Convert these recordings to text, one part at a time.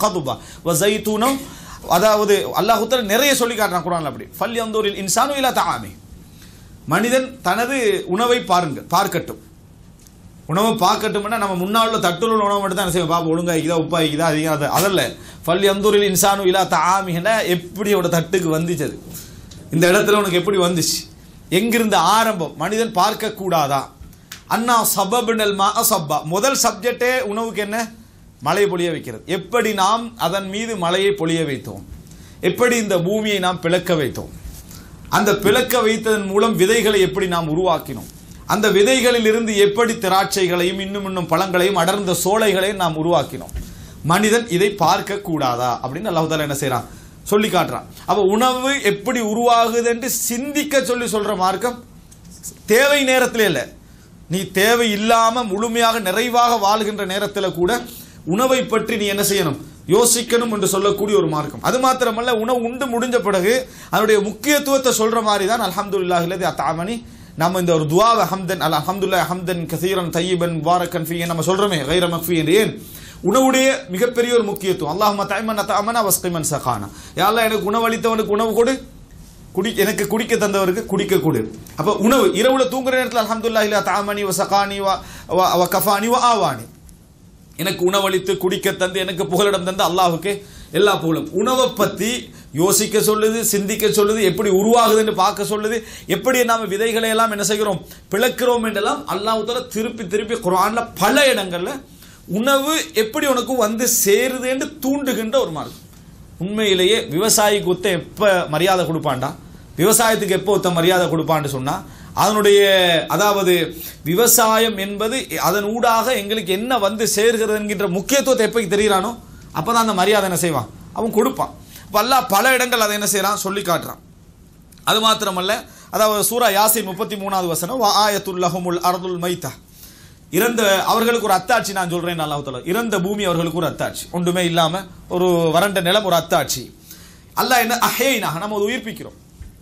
கதுபா வ ஜைத்தூனம் அதாவது அல்லாஹ் தஆலா நிறைய சொல்லி காட்டுறான் குர்ஆன்ல அப்படி ஃபல் யந்தூரில் இன்சானு இலா தஆமி மனிதன் தனது உணவை பாருங்க பார்க்கட்டும் உணவை பார்க்கட்டும்னா நம்ம முன்னால் உள்ள தட்டுல உள்ள உணவு மட்டும் தான் என்ன செய்வோம் பாப்பா ஒழுங்கா இருக்குதா உப்பா இருக்குதா அதிகம் அது அதல்ல ஃபல் யந்தூரில் இன்சானு இலா தஆமிஹனா எப்படி அவட தட்டுக்கு வந்துச்சு அது இந்த இடத்துல உனக்கு எப்படி வந்துச்சு எங்கிருந்து ஆரம்பம் மனிதன் பார்க்க கூடாதா அண்ணா சபபினல் மா சப்பா முதல் சப்ஜெக்டே உணவுக்கு என்ன மழை பொழிய வைக்கிறது எப்படி நாம் அதன் மீது மழையை பொழிய வைத்தோம் எப்படி இந்த பூமியை நாம் பிளக்க வைத்தோம் அந்த பிளக்க வைத்ததன் மூலம் விதைகளை எப்படி நாம் உருவாக்கினோம் அந்த விதைகளில் இருந்து எப்படி திராட்சைகளையும் இன்னும் இன்னும் பழங்களையும் அடர்ந்த சோலைகளையும் நாம் உருவாக்கினோம் மனிதன் இதை பார்க்க கூடாதா அப்படின்னு அல்லாஹ் தாலா என்ன செய்றான் சொல்லி காட்டுறான் அப்ப உணவு எப்படி உருவாகுது என்று சிந்திக்க சொல்லி சொல்ற மார்க்கம் தேவை நேரத்தில் இல்லை நீ தேவை இல்லாம முழுமையாக நிறைவாக வாழ்கின்ற நேரத்தில் கூட உணவை பற்றி நீ என்ன செய்யணும் யோசிக்கணும் என்று சொல்லக்கூடிய ஒரு மார்க்கம் அது மாத்திரமல்ல உணவு உண்டு முடிஞ்ச பிறகு அதனுடைய முக்கியத்துவத்தை சொல்ற மாதிரி தான் அல்ஹம்துலில்லாஹி இல்லதி அத்தாமனி நம்ம இந்த ஒரு துவாவை ஹம்தன் அல் அல்ஹம்துலில்லாஹ் ஹம்தன் கசீரன் தையிபன் முபாரக்கன் ஃபீ நம்ம சொல்றோமே கைர மக்ஃபி என்று ஏன் உணவுடைய மிகப்பெரிய ஒரு முக்கியத்துவம் அல்லாஹ் தைமன் அத்தாமனா வஸ்கைமன் சகானா யாரெல்லாம் எனக்கு உணவளித்தவனுக்கு உணவு கொடு குடி எனக்கு குடிக்க தந்தவருக்கு குடிக்க கொடு அப்ப உணவு இரவுல தூங்குற நேரத்தில் அல்ஹம்துலில்லாஹி இல்லா தாமனி வ சகானி வ வ- வ கஃபானி வ ஆவானி எனக்கு உணவளித்து குடிக்க தந்து எனக்கு புகலிடம் தந்து அல்லாஹுக்கு எல்லா புகழும் உணவை பத்தி யோசிக்க சொல்லுது சிந்திக்க சொல்லுது எப்படி உருவாகுதுன்னு பார்க்க சொல்லுது எப்படி நாம விதைகளை எல்லாம் என்ன செய்கிறோம் பிளக்கிறோம் என்றெல்லாம் அல்லாஹ் தஆலா திருப்பி திருப்பி குர்ஆன்ல பல இடங்கள்ல உணவு எப்படி உனக்கு வந்து சேருது என்று தூண்டுகின்ற ஒரு மார்க்கம் உண்மையிலேயே விவசாயிக்கு ஒத்த எப்ப மரியாதை கொடுப்பான்டா விவசாயத்துக்கு எப்போ ஒத்த மரியாதை கொடுப்பான்னு சொன்னா அதனுடைய அதாவது விவசாயம் என்பது அதன் ஊடாக எங்களுக்கு என்ன வந்து சேர்கிறது என்கின்ற முக்கியத்துவத்தை எப்போ தெரிகிறானோ அப்பதான் அந்த மரியாதை என்ன செய்வான் அவன் கொடுப்பான் அப்ப அல்லாஹ் பல இடங்கள் அதை என்ன செய்றான் சொல்லி காட்டுறான் அது மாத்திரமல்ல அதாவது சூரா யாசின் முப்பத்தி மூணாவது வசனம் வ ஆயத்துல்லஹுமுல் அர்துல் மைத்தா இறந்த அவர்களுக்கு ஒரு அத்தாட்சி நான் சொல்றேன் அல்லாஹ் தஆலா இறந்த பூமி அவர்களுக்கு ஒரு அத்தாட்சி ஒன்றுமே இல்லாம ஒரு வறண்ட நிலம் ஒரு அத்தாட்சி அல்லாஹ் என்ன அஹேனா நம்ம அதை உயிர்ப்பிக்கிறோம்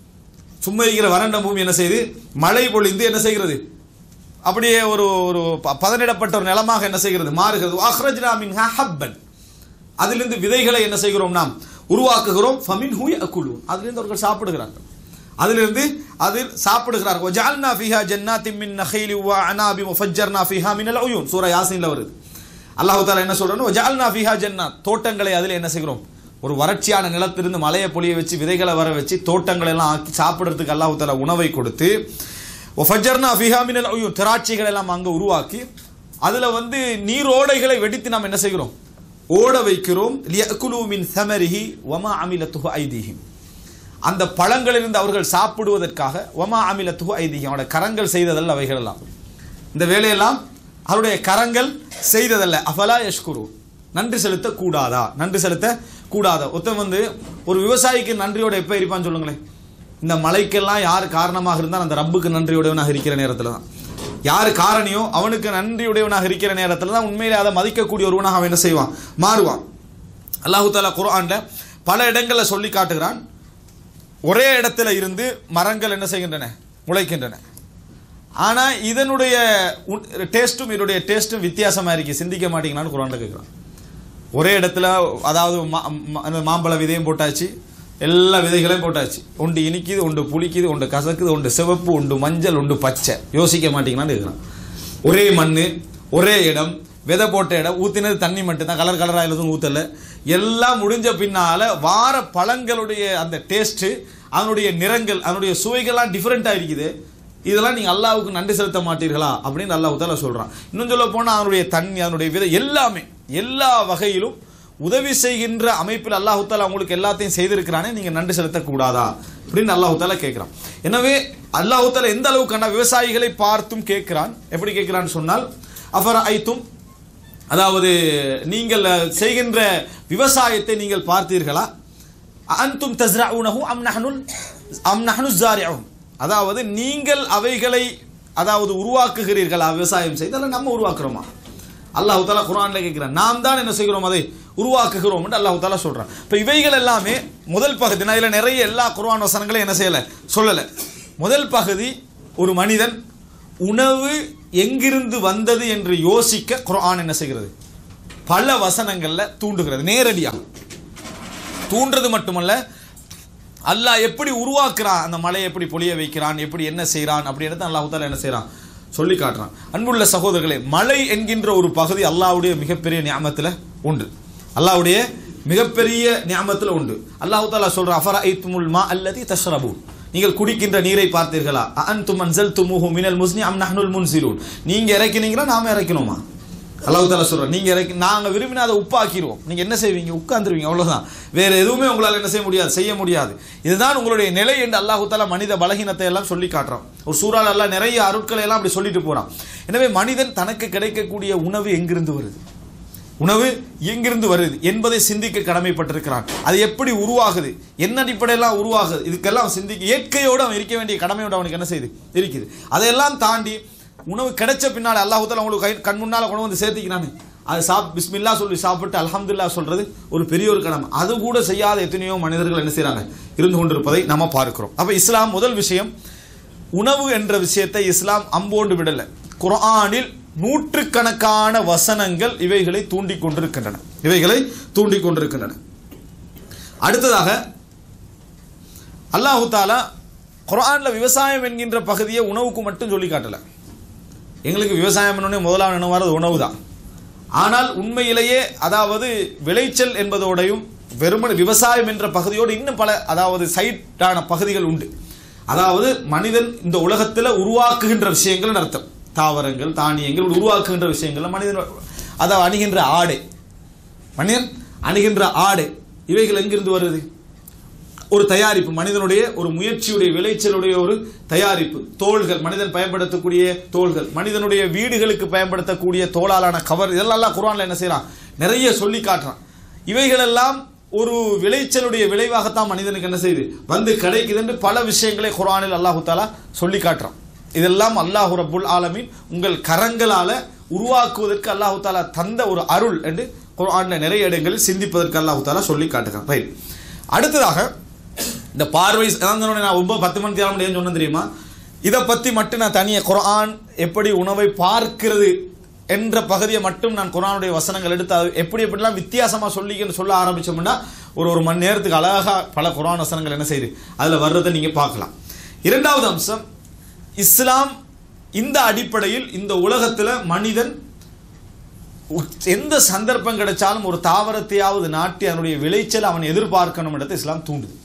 சும்மா இருக்கிற வறண்ட பூமி என்ன செய்யுது மழை பொழிந்து என்ன செய்கிறது அப்படியே ஒரு ஒரு ப- பதனிடப்பட்ட ஒரு நிலமாக என்ன செய்கிறது மாறுகிறது அஹ்ரஜ்னா மின்ஹா ஹப்பன் அதிலிருந்து விதைகளை என்ன செய்கிறோம் நாம் உருவாக்குகிறோம் ஃபமின் ஹூய் அக்குலு அதிலிருந்து அவர்கள் சாப்பிடுகிறார்கள் அதிலிருந்து அதில் சாப்பிடுகிறார்கள் வஜால்னா ஃபிஹா ஜன்னாத்தின் மின் நஹைலி வ அனாபி முஃபஜ்ஜர்னா ஃபிஹா மினல் உயூன் சூரா யாசீன்ல வருது அல்லாஹ் தாலா என்ன சொல்றானோ வஜால்னா ஃபிஹா ஜன்னாத் தோட்டங்களை அதில் என்ன செய்கிறோம் ஒரு வறட்சியான நிலத்திலிருந்து மலையை பொழிய வச்சு விதைகளை வர வச்சு தோட்டங்களை எல்லாம் ஆக்கி சாப்பிடுறதுக்கு அல்லாஹ் தாலா உணவை கொடுத்து ஃபஜர்னா ஃபிஹா மினல் உயூன் திராட்சைகள் எல்லாம் அங்க உருவாக்கி அதுல வந்து நீரோடைகளை வெடித்து நாம் என்ன செய்கிறோம் ஓட வைக்கிறோம் லியக்குலு மின் சமரிஹி வமா அமிலத்துஹு ஐதீஹிம் அந்த பழங்களிலிருந்து அவர்கள் சாப்பிடுவதற்காக வமா அமிலத்துஹு ஐதீஹிம் அவருடைய கரங்கள் செய்ததல்ல அவைகள் எல்லாம் இந்த வேலையெல்லாம் அவருடைய கரங்கள் செய்ததல்ல அஃபலா யஷ்குரு நன்றி செலுத்த கூடாதா நன்றி செலுத்த கூடாதா ஒருத்தன் வந்து ஒரு விவசாயிக்கு நன்றியோட எப்ப இருப்பான்னு சொல்லுங்களேன் இந்த மழைக்கெல்லாம் யார் காரணமாக இருந்தால் அந்த ரப்புக்கு நன்றியுடையவனாக இருக்கிற நேரத்தில் தான் யார் காரணியோ அவனுக்கு நன்றியுடையவனாக இருக்கிற நேரத்தில் தான் உண்மையிலே அதை மதிக்கக்கூடிய ஒருவனாக அவன் என்ன செய்வான் மாறுவான் அல்லாஹு தாலா குர்ஆன்ல பல இடங்களில் சொல்லி காட்டுகிறான் ஒரே இடத்துல இருந்து மரங்கள் என்ன செய்கின்றன முளைக்கின்றன ஆனா இதனுடைய டேஸ்ட்டும் இதனுடைய டேஸ்ட்டும் வித்தியாசமா இருக்கு சிந்திக்க மாட்டீங்களான்னு குரான்ல கேட்குறான் ஒரே இடத்துல அதாவது மா- மா- அந்த மாம்பழ விதையும் போட்டாச்சு எல்லா விதைகளையும் போட்டாச்சு ஒன்று இனிக்குது ஒன்று புளிக்குது ஒன்று கசக்குது ஒன்று சிவப்பு ஒன்று மஞ்சள் ஒன்று பச்சை யோசிக்க மாட்டீங்களான்னு கேட்குறான் ஒரே மண் ஒரே இடம் விதை போட்ட இடம் ஊத்தினது தண்ணி மட்டும்தான் கலர் கலராக எதுவும் ஊத்தல எல்லாம் முடிஞ்ச பின்னால வார பழங்களுடைய அந்த டேஸ்ட் அதனுடைய நிறங்கள் அதனுடைய சுவைகள்லாம் டிஃப்ரெண்ட்டாக இருக்குது இதெல்லாம் நீங்க அல்லாஹ்வுக்கு நன்றி செலுத்த மாட்டீர்களா அப்படின்னு அல்லாஹ் தாலா சொல்றான் இன்னும் சொல்ல போனா அதனுடைய தண்ணி அதனுடைய விதை எல்லாமே எல்லா வகையிலும் உதவி செய்கின்ற அமைப்பில் அல்லாஹ் தாலா உங்களுக்கு எல்லாத்தையும் செய்திருக்கிறானே நீங்க நன்றி செலுத்தக்கூடாதா அப்படின்னு அல்லாஹ் தாலா கேட்கிறான் எனவே அல்லாஹ் தாலா எந்த அளவுக்கான விவசாயிகளை பார்த்தும் கேட்கிறான் எப்படி கேட்கிறான்னு சொன்னால் அஃபர் ஐத்தும் அதாவது நீங்கள் செய்கின்ற விவசாயத்தை நீங்கள் பார்த்தீர்களா அன்தும் தஸ்ரஊனஹு அம் நஹ்னுல் அம் நஹ்னு ஸாரிஊன் அதாவது நீங்கள் அவைகளை அதாவது உருவாக்குகிறீர்களா விவசாயம் செய்து அல்ல நம்ம உருவாக்குறோமா அல்லாஹ் தாலா குர்ஆன்ல கேட்கிறான் நாம் தான் என்ன செய்கிறோம் அதை உருவாக்குகிறோம் என்று அல்லாஹ் தாலா சொல்றான் இப்போ இவைகள் எல்லாமே முதல் பகுதி நான் இதில் நிறைய எல்லா குர்ஆன் வசனங்களையும் என்ன செய்யல சொல்லல முதல் பகுதி ஒரு மனிதன் உணவு எங்கிருந்து வந்தது என்று யோசிக்க குர்ஆன் என்ன செய்கிறது பல வசனங்கள்ல தூண்டுகிறது நேரடியாக தூண்டுறது மட்டுமல்ல அல்லாஹ் எப்படி உருவாக்குறான் அந்த மலையை எப்படி பொழிய வைக்கிறான் எப்படி என்ன செய்றான் அப்படின்றத அல்லாஹ் தாலா என்ன செய்றான் சொல்லி காட்டுறான் அன்புள்ள சகோதரர்களே மலை என்கின்ற ஒரு பகுதி அல்லாஹ்வுடைய மிகப்பெரிய ஞாபகத்தில் உண்டு அல்லாஹ்வுடைய மிகப்பெரிய ஞாபகத்தில் உண்டு அல்லாஹ் தாலா சொல்ற அஃபரா ஐத்துமுல் மா அல்லதி தஷ்ரபூன் நீங்கள் குடிக்கின்ற நீரை பார்த்தீர்களா அன்தும் அன்சல் துமுஹு மினல் முஸ்னி அம் நஹ்னுல் முன்சிலூன் நீங்க இறக்கினீங்களா நாம இறக்கணுமா அல்லாஹ் தாலா சொல்ற நீங்க இறக்கி நாங்க விரும்பினா அதை உப்பாக்கிடுவோம் நீங்க என்ன செய்வீங்க உட்கார்ந்துருவீங்க அவ்வளவுதான் வேற எதுவுமே உங்களால என்ன செய்ய முடியாது செய்ய முடியாது இதுதான் உங்களுடைய நிலை என்று அல்லாஹு தாலா மனித பலகீனத்தை எல்லாம் சொல்லி காட்டுறான் ஒரு சூறால் அல்லாஹ் நிறைய அருட்களை எல்லாம் அப்படி சொல்லிட்டு போறான் எனவே மனிதன் தனக்கு கிடைக்கக்கூடிய உணவு எங்கிருந்து வருது உணவு எங்கிருந்து வருது என்பதை சிந்திக்க கடமைப்பட்டிருக்கிறான் அது எப்படி உருவாகுது என்ன அடிப்படையெல்லாம் உருவாகுது இதுக்கெல்லாம் சிந்திக்க இயற்கையோடு அவன் இருக்க வேண்டிய கடமையோடு அவனுக்கு என்ன செய்யுது இருக்குது அதையெல்லாம் தாண்டி உணவு கிடைச்ச பின்னால் அல்லாஹுத்தால உங்களுக்கு கை கண் முன்னால் கொண்டு வந்து சேர்த்திக்கிறானு அது சாப் பிஸ்மில்லா சொல்லி சாப்பிட்டு அல்ஹம்துலில்லாஹ் சொல்றது ஒரு பெரிய ஒரு கடமை அது கூட செய்யாத எத்தனையோ மனிதர்கள் என்ன செய்றாங்க இருந்து கொண்டிருப்பதை நம்ம பார்க்கிறோம் அப்ப இஸ்லாம் முதல் விஷயம் உணவு என்ற விஷயத்தை இஸ்லாம் அம்போண்டு விடல குர்ஆனில் நூற்றுக்கணக்கான வசனங்கள் இவைகளை தூண்டிக் கொண்டிருக்கின்றன இவைகளை தூண்டிக் கொண்டிருக்கின்றன அடுத்ததாக அல்லாஹு தாலா குர்ஆன்ல விவசாயம் என்கின்ற பகுதியை உணவுக்கு மட்டும் சொல்லி காட்டல எங்களுக்கு விவசாயம் என்னன்னே முதலாவது நினைவாரது உணவு தான் ஆனால் உண்மையிலேயே அதாவது விளைச்சல் என்பதோடையும் வெறுமன விவசாயம் என்ற பகுதியோடு இன்னும் பல அதாவது சைட்டான பகுதிகள் உண்டு அதாவது மனிதன் இந்த உலகத்தில் உருவாக்குகின்ற விஷயங்கள் அர்த்தம் தாவரங்கள் தானியங்கள் உருவாக்குகின்ற விஷயங்கள் மனிதன் அதை அணுகின்ற ஆடை மனிதன் அணுகின்ற ஆடை இவைகள் எங்கிருந்து வருது ஒரு தயாரிப்பு மனிதனுடைய ஒரு முயற்சியுடைய விளைச்சலுடைய ஒரு தயாரிப்பு தோள்கள் மனிதன் பயன்படுத்தக்கூடிய தோள்கள் மனிதனுடைய வீடுகளுக்கு பயன்படுத்தக்கூடிய தோளாலான கவர் இதெல்லாம் குர்ஆன்ல என்ன செய்றான் நிறைய சொல்லி காட்டுறான் இவைகளெல்லாம் ஒரு விளைச்சலுடைய விளைவாகத்தான் மனிதனுக்கு என்ன செய்யுது வந்து கிடைக்குது என்று பல விஷயங்களை குர்ஆனில் அல்லாஹு தாலா சொல்லி காட்டுறான் இதெல்லாம் அல்லாஹு ரப்புல் ஆலமீன் உங்கள் கரங்களால உருவாக்குவதற்கு அல்லாஹு தாலா தந்த ஒரு அருள் என்று குர்ஆன்ல நிறைய இடங்களில் சிந்திப்பதற்கு அல்லாஹு தாலா சொல்லி காட்டுகிறான் ரைட் அடுத்ததாக இந்த பார்வை அதான் சொன்னேன் நான் ஒன்பது பத்து மணிக்கு ஆக முடியும்னு சொன்னேன் தெரியுமா இதை பற்றி மட்டும் நான் தனியாக குர்ஆன் எப்படி உணவை பார்க்கிறது என்ற பகுதியை மட்டும் நான் குர்ஆனுடைய வசனங்கள் எடுத்து அது எப்படி எப்படிலாம் வித்தியாசமாக சொல்லிக்கன்னு சொல்ல ஆரம்பிச்சோம்னா ஒரு ஒரு மணி நேரத்துக்கு அழகாக பல குர்ஆன் வசனங்கள் என்ன செய்யுது அதில் வர்றதை நீங்கள் பார்க்கலாம் இரண்டாவது அம்சம் இஸ்லாம் இந்த அடிப்படையில் இந்த உலகத்தில் மனிதன் உ- எந்த சந்தர்ப்பம் கிடைச்சாலும் ஒரு தாவரத்தையாவது நாட்டி அதனுடைய விளைச்சல் அவன் எதிர்பார்க்கணும் இடத்தை இஸ்லாம் தூண்டுது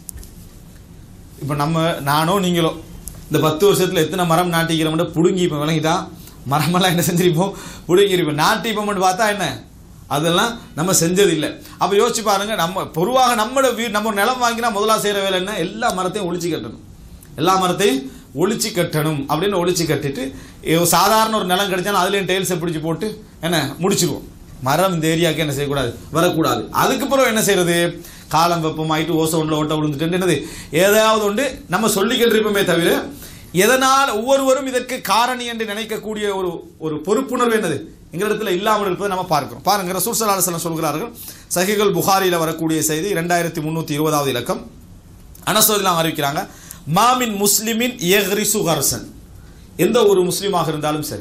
இப்போ நம்ம நானோ நீங்களோ இந்த பத்து வருஷத்தில் எத்தனை மரம் நாட்டிக்கிறோம்னு புடுங்கி இப்போ விளங்கிட்டா மரமெல்லாம் என்ன செஞ்சிருப்போம் புடுங்கிருப்போம் நாட்டிப்போம்னு பார்த்தா என்ன அதெல்லாம் நம்ம செஞ்சது இல்லை அப்போ யோசிச்சு பாருங்க நம்ம பொதுவாக நம்மளோட வீ நம்ம ஒரு நிலம் வாங்கினா முதலாக செய்கிற வேலை என்ன எல்லா மரத்தையும் ஒழிச்சு கட்டணும் எல்லா மரத்தையும் ஒழிச்சு கட்டணும் அப்படின்னு ஒழிச்சு கட்டிட்டு ஏ, சாதாரண ஒரு நிலம் கிடைச்சாலும் அதுலேயும் டெயில்ஸை பிடிச்சி போட்டு என்ன முடிச்சிருவோம் மரம் இந்த ஏரியாவுக்கு என்ன செய்யக்கூடாது வரக்கூடாது அதுக்கப்புறம் என்ன செய்யறது காலம் வெப்பமாயிட்டு ஓசோன்ல ஓட்ட விழுந்துட்டு என்னது ஏதாவது ஒன்று நம்ம சொல்லிக்கிட்டு இருப்போமே தவிர எதனால் ஒவ்வொருவரும் இதற்கு காரணி என்று நினைக்கக்கூடிய ஒரு ஒரு பொறுப்புணர்வு என்னது எங்களிடத்தில் இல்லாமல் இருப்பதை நம்ம பார்க்கிறோம் பாருங்க ரசூல் ஸல்லல்லாஹு அலைஹி வஸல்லம் சொல்கிறார்கள் சஹிகுல் புகாரியில் வரக்கூடிய செய்தி இரண்டாயிரத்தி முந்நூற்றி இருபதாவது இலக்கம் அனசோதிலாம் அறிவிக்கிறாங்க மாமின் முஸ்லிமின் எஹ்ரிசு கர்சன் எந்த ஒரு முஸ்லீமாக இருந்தாலும் சரி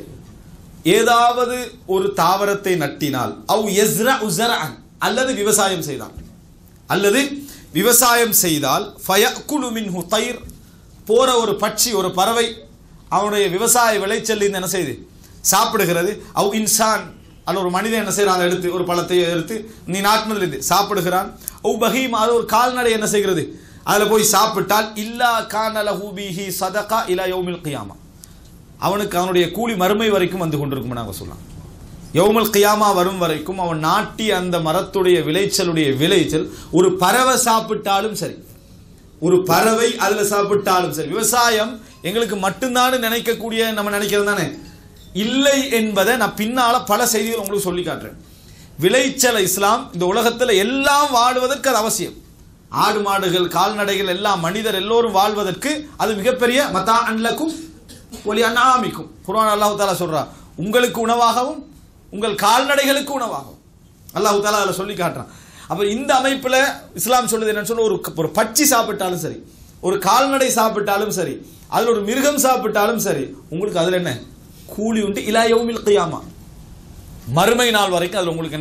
ஏதாவது ஒரு தாவரத்தை நட்டினால் அவ் எஸ்ர உசரன் அல்லது விவசாயம் செய்தால் அல்லது விவசாயம் செய்தால் ஃபயக்குலு மின்ஹு தயிர் போற ஒரு பட்சி ஒரு பறவை அவனுடைய விவசாய விளைச்சல் என்ன செய்யுது சாப்பிடுகிறது அவ் இன்சான் அல்ல ஒரு மனிதன் என்ன செய்யறான் அதை எடுத்து ஒரு பழத்தை எடுத்து நீ நாட்டினதிலிருந்து சாப்பிடுகிறான் ஒவ் பஹீம் அது ஒரு கால்நடை என்ன செய்கிறது அதில் போய் சாப்பிட்டால் இல்லா கான லஹூபிஹி சதகா இலா யௌமில் கியாமா அவனுக்கு அவனுடைய கூலி மறுமை வரைக்கும் வந்து கொண்டிருக்கும் நாங்கள் சொல்லலாம் யௌமல் கியாமா வரும் வரைக்கும் அவன் நாட்டி அந்த மரத்துடைய விளைச்சலுடைய விளைச்சல் ஒரு பறவை சாப்பிட்டாலும் சரி ஒரு பறவை அதுல சாப்பிட்டாலும் சரி விவசாயம் எங்களுக்கு மட்டும்தான் நினைக்கக்கூடிய நம்ம நினைக்கிறது தானே இல்லை என்பதை நான் பின்னால பல செய்திகள் உங்களுக்கு சொல்லி காட்டுறேன் விளைச்சல் இஸ்லாம் இந்த உலகத்துல எல்லாம் வாழ்வதற்கு அது அவசியம் ஆடு மாடுகள் கால்நடைகள் எல்லாம் மனிதர் எல்லோரும் வாழ்வதற்கு அது மிகப்பெரிய மத்தா அன்லக்கும் ஒலி அண்ணாமிக்கும் குர்ஆன் அல்லாஹ் தாலா சொல்றா உங்களுக்கு உணவாகவும் உங்கள் கால்நடைகளுக்கு உணவாகும் அல்லாஹ் தாலா அதில் சொல்லி காட்டுறான் அப்போ இந்த அமைப்பில் இஸ்லாம் சொல்லுது என்னன்னு சொன்னா ஒரு ஒரு பட்சி சாப்பிட்டாலும் சரி ஒரு கால்நடை சாப்பிட்டாலும் சரி அதில் ஒரு மிருகம் சாப்பிட்டாலும் சரி உங்களுக்கு அதில் என்ன கூலி உண்டு இலா யௌமில் கியாமா மறுமை நாள் வரைக்கும் அதில் உங்களுக்கு என்ன